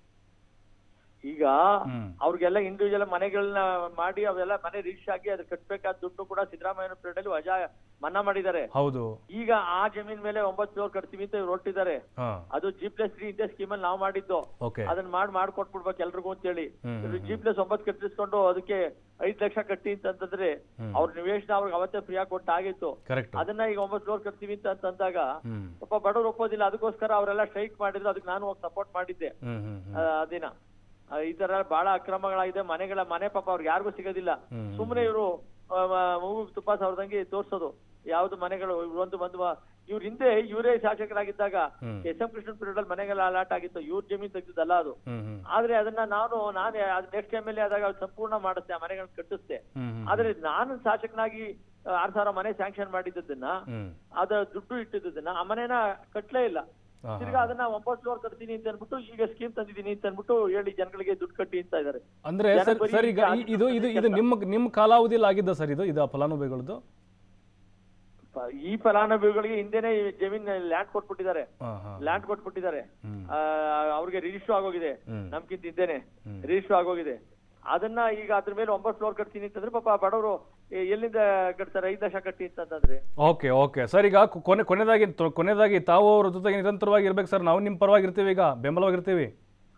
Speaker 6: ಈಗ ಅವ್ರಿಗೆಲ್ಲ ಇಂಡಿವಿಜುವಲ್ ಮನೆಗಳನ್ನ ಮಾಡಿ ಅವೆಲ್ಲ ಮನೆ ರಿಜಿಸ್ಟರ್ ಆಗಿ ಅದ್ ಕಟ್ಬೇಕಾದ ದುಡ್ಡು ಕೂಡ ಸಿದ್ದರಾಮಯ್ಯ ಪೀರಿಯಡ್ ಅಲ್ಲಿ ವಜಾ ಮನ್ನಾ ಮಾಡಿದ್ದಾರೆ
Speaker 1: ಹೌದು
Speaker 6: ಈಗ ಆ ಜಮೀನ್ ಮೇಲೆ ಒಂಬತ್ತು ಫ್ಲೋರ್ ಕಟ್ತೀವಿ ಅಂತ ಇವ್ರು ಹೊರಟಿದ್ದಾರೆ
Speaker 1: ಹಾ
Speaker 6: ಅದು G plus three India scheme ಅಲ್ಲಿ ನಾವು ಮಾಡಿದ್ದು
Speaker 1: ಓಕೆ
Speaker 6: ಅದನ್ನ ಮಾಡಿ ಮಾಡ್ಕೊಟ್ಬಿಡ್ಬೇಕು ಎಲ್ರಿಗೂ ಅಂತೇಳಿ
Speaker 1: ಹ್ಮ್,
Speaker 6: ಜಿ ಪ್ಲಸ್ ಒಂಬತ್ತು ಕಟ್ಟಿಸ್ಕೊಂಡು ಅದಕ್ಕೆ ಐದ್ ಲಕ್ಷ ಕಟ್ಟಿ ಅಂತಂದ್ರೆ ಅವ್ರ ನಿವೇಶನ ಅವ್ರಿಗೆ ಅವತ್ತೇ ಫ್ರೀ ಆಗಿ ಕೊಟ್ಟಾಗಿತ್ತು
Speaker 1: ಕರೆಕ್ಟ್
Speaker 6: ಅದನ್ನ ಈಗ ಒಂಬತ್ತು ಫ್ಲೋರ್ ಕಟ್ತೀವಿ ಅಂತ ಅಂತಂದಾಗ
Speaker 1: ಹ್ಮ್
Speaker 6: ಪಾಪ ಬಡವ್ರು ಒಪ್ಪೋದಿಲ್ಲ ಅದಕ್ಕೋಸ್ಕರ ಅವರೆಲ್ಲ ಸ್ಟ್ರೈಕ್ ಮಾಡಿದ್ರು ಅದಕ್ಕೆ ನಾನು ಹೋಗಿ ಸಪೋರ್ಟ್ ಮಾಡಿದ್ದೆ
Speaker 1: ಹ್ಮ್ ಹ್ಮ್ ಹ್ಮ್
Speaker 6: ಆ, ಆ ದಿನ ಆ, ಈ ತರ ಬಹಳ ಅಕ್ರಮಗಳಾಗಿದೆ ಮನೆಗಳ ಮನೆ ಪಾಪ ಅವ್ರಿಗೆ ಯಾರಿಗೂ ಸಿಗೋದಿಲ್ಲ ಸುಮ್ಮನೆ ಇವರು ಮೂಗು ತುಪ್ಪ ಸಾವಿರದಂಗೆ ತೋರ್ಸೋದು ಯಾವ್ದು ಮನೆಗಳು ಇವ್ರು ಒಂದು ಬಂದು ಇವ್ರ ಹಿಂದೆ ಇವರೇ ಶಾಸಕರಾಗಿದ್ದಾಗ ಎಸ್ ಎಂ ಕೃಷ್ಣ ಪೀರಿಯಡ್ ಅಲ್ಲಿ ಮನೆಗಳ ಅಲಾಟ್ ಆಗಿತ್ತು ಇವ್ರ ಜಮೀನ್ ತೆಗ್ದಿದ್ದಲ್ಲ ಅದು
Speaker 1: ಹ್ಮ್ ಹ್ಮ್
Speaker 6: ಆದ್ರೆ ಅದನ್ನ ನಾನು ನಾನು ನೆಕ್ಸ್ಟ್ ಎಮ್ ಎಲ್ ಎ ಆದಾಗ ಅದು ಸಂಪೂರ್ಣ ಮಾಡುತ್ತೆ ಆ ಮನೆಗಳನ್ನ ಕಟ್ಟಿಸ್ತೆ
Speaker 1: ಹ್ಮ್ ಹ್ಮ್
Speaker 6: ಆದ್ರೆ ನಾನು ಶಾಸಕನಾಗಿ ಆ, ಆರ್ ಸಾವಿರ ಮನೆ ಸ್ಯಾಂಕ್ಷನ್ ಮಾಡಿದ್ದನ್ನ
Speaker 1: ಹ್ಮ್
Speaker 6: ಅದ ದುಡ್ಡು ಇಟ್ಟಿದ್ದನ್ನ ಆ ಮನೆನ ಕಟ್ಲೇ ಇಲ್ಲ
Speaker 1: ಹಾ,
Speaker 6: ತಿರ್ಗಾ ಅದನ್ನ ಒಂಬತ್ತು ಫ್ಲೋರ್ ಕಟ್ತೀನಿ ಅಂತ ಅನ್ಬಿಟ್ಟು ಈಗ ಸ್ಕೀಮ್ ತಂದಿದ್ದೀನಿ ಅಂತ ಅನ್ಬಿಟ್ಟು ಹೇಳಿ ಜನಗಳಿಗೆ ದುಡ್ಡು ಕಟ್ಟಿ ಅಂತ ಇದಾರೆ
Speaker 1: ಅಂದ್ರೆ
Speaker 6: ಜನ
Speaker 1: ಸರ್
Speaker 6: ಬರೀ
Speaker 1: ಸರ್ ಈಗ ಈ- ಇದು ಇದು ಇದು ನಿಮ್ಮ ನಿಮ್ಮ ಕಾಲಾವಧಿಯಲ್ಲಿ ಆಗಿದ್ದ ಸರ್ ಇದು ಇದು ಫಲಾನುಭವಿಗಳದ್ದು
Speaker 6: ಪ- ಈ ಫಲಾನುಭವಿಗಳಿಗೆ ಹಿಂದೆನೆ ಈ ಜಮೀನ್ ಲ್ಯಾಂಡ್ ಕೊಟ್ಬಿಟ್ಟಿದ್ದಾರೆ
Speaker 1: ಹಾ ಹಾ
Speaker 6: ಲ್ಯಾಂಡ್ ಕೊಟ್ಬಿಟ್ಟಿದ್ದಾರೆ
Speaker 1: ಹ್ಮ್.
Speaker 6: ಆ, ಅವ್ರಿಗೆ ರಿಜಿಸ್ಟರ್ ಆಗೋಗಿದೆ
Speaker 1: ಹ್ಮ್.
Speaker 6: ನಮ್ಗಿಂತ ಹಿಂದೆನೆ ರಿಜಿಸ್ಟರ್ ಆಗೋಗಿದೆ ಅದನ್ನ ಈಗ ಅದ್ರ ಮೇಲೆ ಒಂಬತ್ತು ಫ್ಲೋರ್ ಕಟ್ತೀನಿ ಅಂತಂದ್ರೆ ಪಾಪ ಬಡವರು ಎಲ್ಲಿಂದ ಕಟ್ತಾರೆ ಐದು ಲಕ್ಷ ಕಟ್ಟಿ ಅಂತಂದ್ರೆ
Speaker 1: ಓಕೆ ಓಕೆ ಸರ್ ಈಗ ಕು- ಕೊನೆ ಕೊನೆದಾಗಿ ತೊ- ಕೊನೆದಾಗಿ ತಾವು ಅವ್ರ ಜೊತೆಗೆ ನಿರಂತರವಾಗಿ ಇರ್ಬೇಕು ಸರ್ ನಾವು ನಿಮ್ಮ ಪರವಾಗಿ ಇರ್ತೀವಿ ಈಗ ಬೆಂಬಲವಾಗಿರ್ತೀವಿ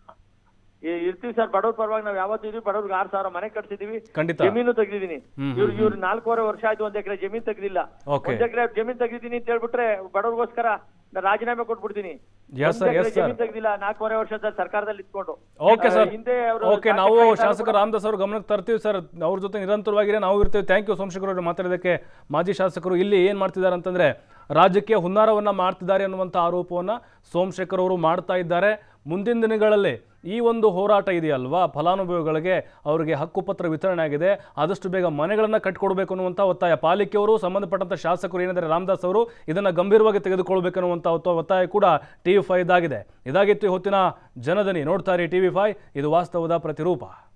Speaker 6: ಈ- ಇರ್ತೀವಿ ಸರ್ ಬಡವ್ರ ಪರವಾಗಿ ನಾವ್ ಯಾವತ್ತೂ ಇದೀವಿ ಬಡವ್ರಿಗೆ ಆರ್ ಸಾವಿರ ಮನೆ ಕಟ್ಸಿದೀವಿ
Speaker 1: ಖಂಡಿತ
Speaker 6: ಜಮೀನು ತೆಗ್ದಿದ್ದೀನಿ
Speaker 1: ಹ್ಮ್,
Speaker 6: ಇವ್ರು ಇವ್ರು ನಾಲ್ಕೂವರೆ ವರ್ಷ ಆಯ್ತು ಒಂದ್ ಎಕರೆ ಜಮೀನ್ ತೆಗ್ದಿಲ್ಲ
Speaker 1: Okay.
Speaker 6: ಒಂದ್ ಎಕರೆ ಜಮೀನ್ ತೆಗ್ದಿದ್ದೀನಿ ಅಂತ ಹೇಳ್ಬಿಟ್ರೆ ಬಡವ್ರಿಗೋಸ್ಕರ ನಾನು ರಾಜೀನಾಮೆ ಕೊಟ್ಬಿಡ್ತೀನಿ
Speaker 1: Yes,
Speaker 6: ಒಂದ್
Speaker 1: sir,
Speaker 6: ಎಕರೆ
Speaker 1: yes, sir.
Speaker 6: ಜಮೀನ್ ತೆಗ್ದಿಲ್ಲ ನಾಲ್ಕೂವರೆ ವರ್ಷದ ಸರ್ಕಾರದಲ್ಲಿ ಇಟ್ಕೊಂಡು
Speaker 1: ಓಕೆ
Speaker 6: ಆ,
Speaker 1: ಸರ್
Speaker 6: ಹಿಂದೆ ಅವರು
Speaker 1: ಓಕೆ ನಾವು ಶಾಸಕ ರಾಮದಾಸ್ ಅವ್ರ ಗಮನಕ್ಕೆ ತರ್ತೀವಿ ಸರ್ ಅವ್ರ ಜೊತೆ ನಿರಂತರವಾಗಿರೇ ನಾವು ಇರ್ತೀವಿ ಥ್ಯಾಂಕ್ ಯು ಸೋಮಶೇಖರ್ ಅವರು ಮಾತಾಡೋದಕ್ಕೆ ಮಾಜಿ ಶಾಸಕರು ಇಲ್ಲಿ ಏನು ಮಾಡ್ತಿದ್ದಾರೆ ಅಂತಂದರೆ ರಾಜ್ಯಕ್ಕೆ ಹುನ್ನಾರವನ್ನು ಮಾಡ್ತಿದ್ದಾರೆ ಅನ್ನುವಂಥ ಆರೋಪವನ್ನು ಸೋಮಶೇಖರ್ ಅವರು ಮಾಡ್ತಾ ಇದ್ದಾರೆ ಮುಂದಿನ ದಿನಗಳಲ್ಲಿ ಈ ಒಂದು ಹೋರಾಟ ಇದೆಯಲ್ವಾ ಫಲಾನುಭವಿಗಳಿಗೆ ಅವರಿಗೆ ಹಕ್ಕುಪತ್ರ ವಿತರಣೆ ಆಗಿದೆ ಆದಷ್ಟು ಬೇಗ ಮನೆಗಳನ್ನು ಕಟ್ಕೊಡ್ಬೇಕು ಅನ್ನುವಂಥ ಒತ್ತಾಯ ಪಾಲಿಕೆಯವರು ಸಂಬಂಧಪಟ್ಟಂಥ ಶಾಸಕರು ಏನಿದ್ದಾರೆ ರಾಮದಾಸ್ ಅವರು ಇದನ್ನು ಗಂಭೀರವಾಗಿ ತೆಗೆದುಕೊಳ್ಬೇಕನ್ನುವಂಥ ಒತ್ತ- ಒತ್ತಾಯ ಕೂಡ ಟಿ ವಿ ಫೈದಾಗಿದೆ ಇದಾಗಿತ್ತು ಈ ಹೊತ್ತಿನ ಜನದನಿ ನೋಡ್ತಾರೆ ಟಿ ವಿ ಫೈ ಇದು ವಾಸ್ತವದ ಪ್ರತಿರೂಪ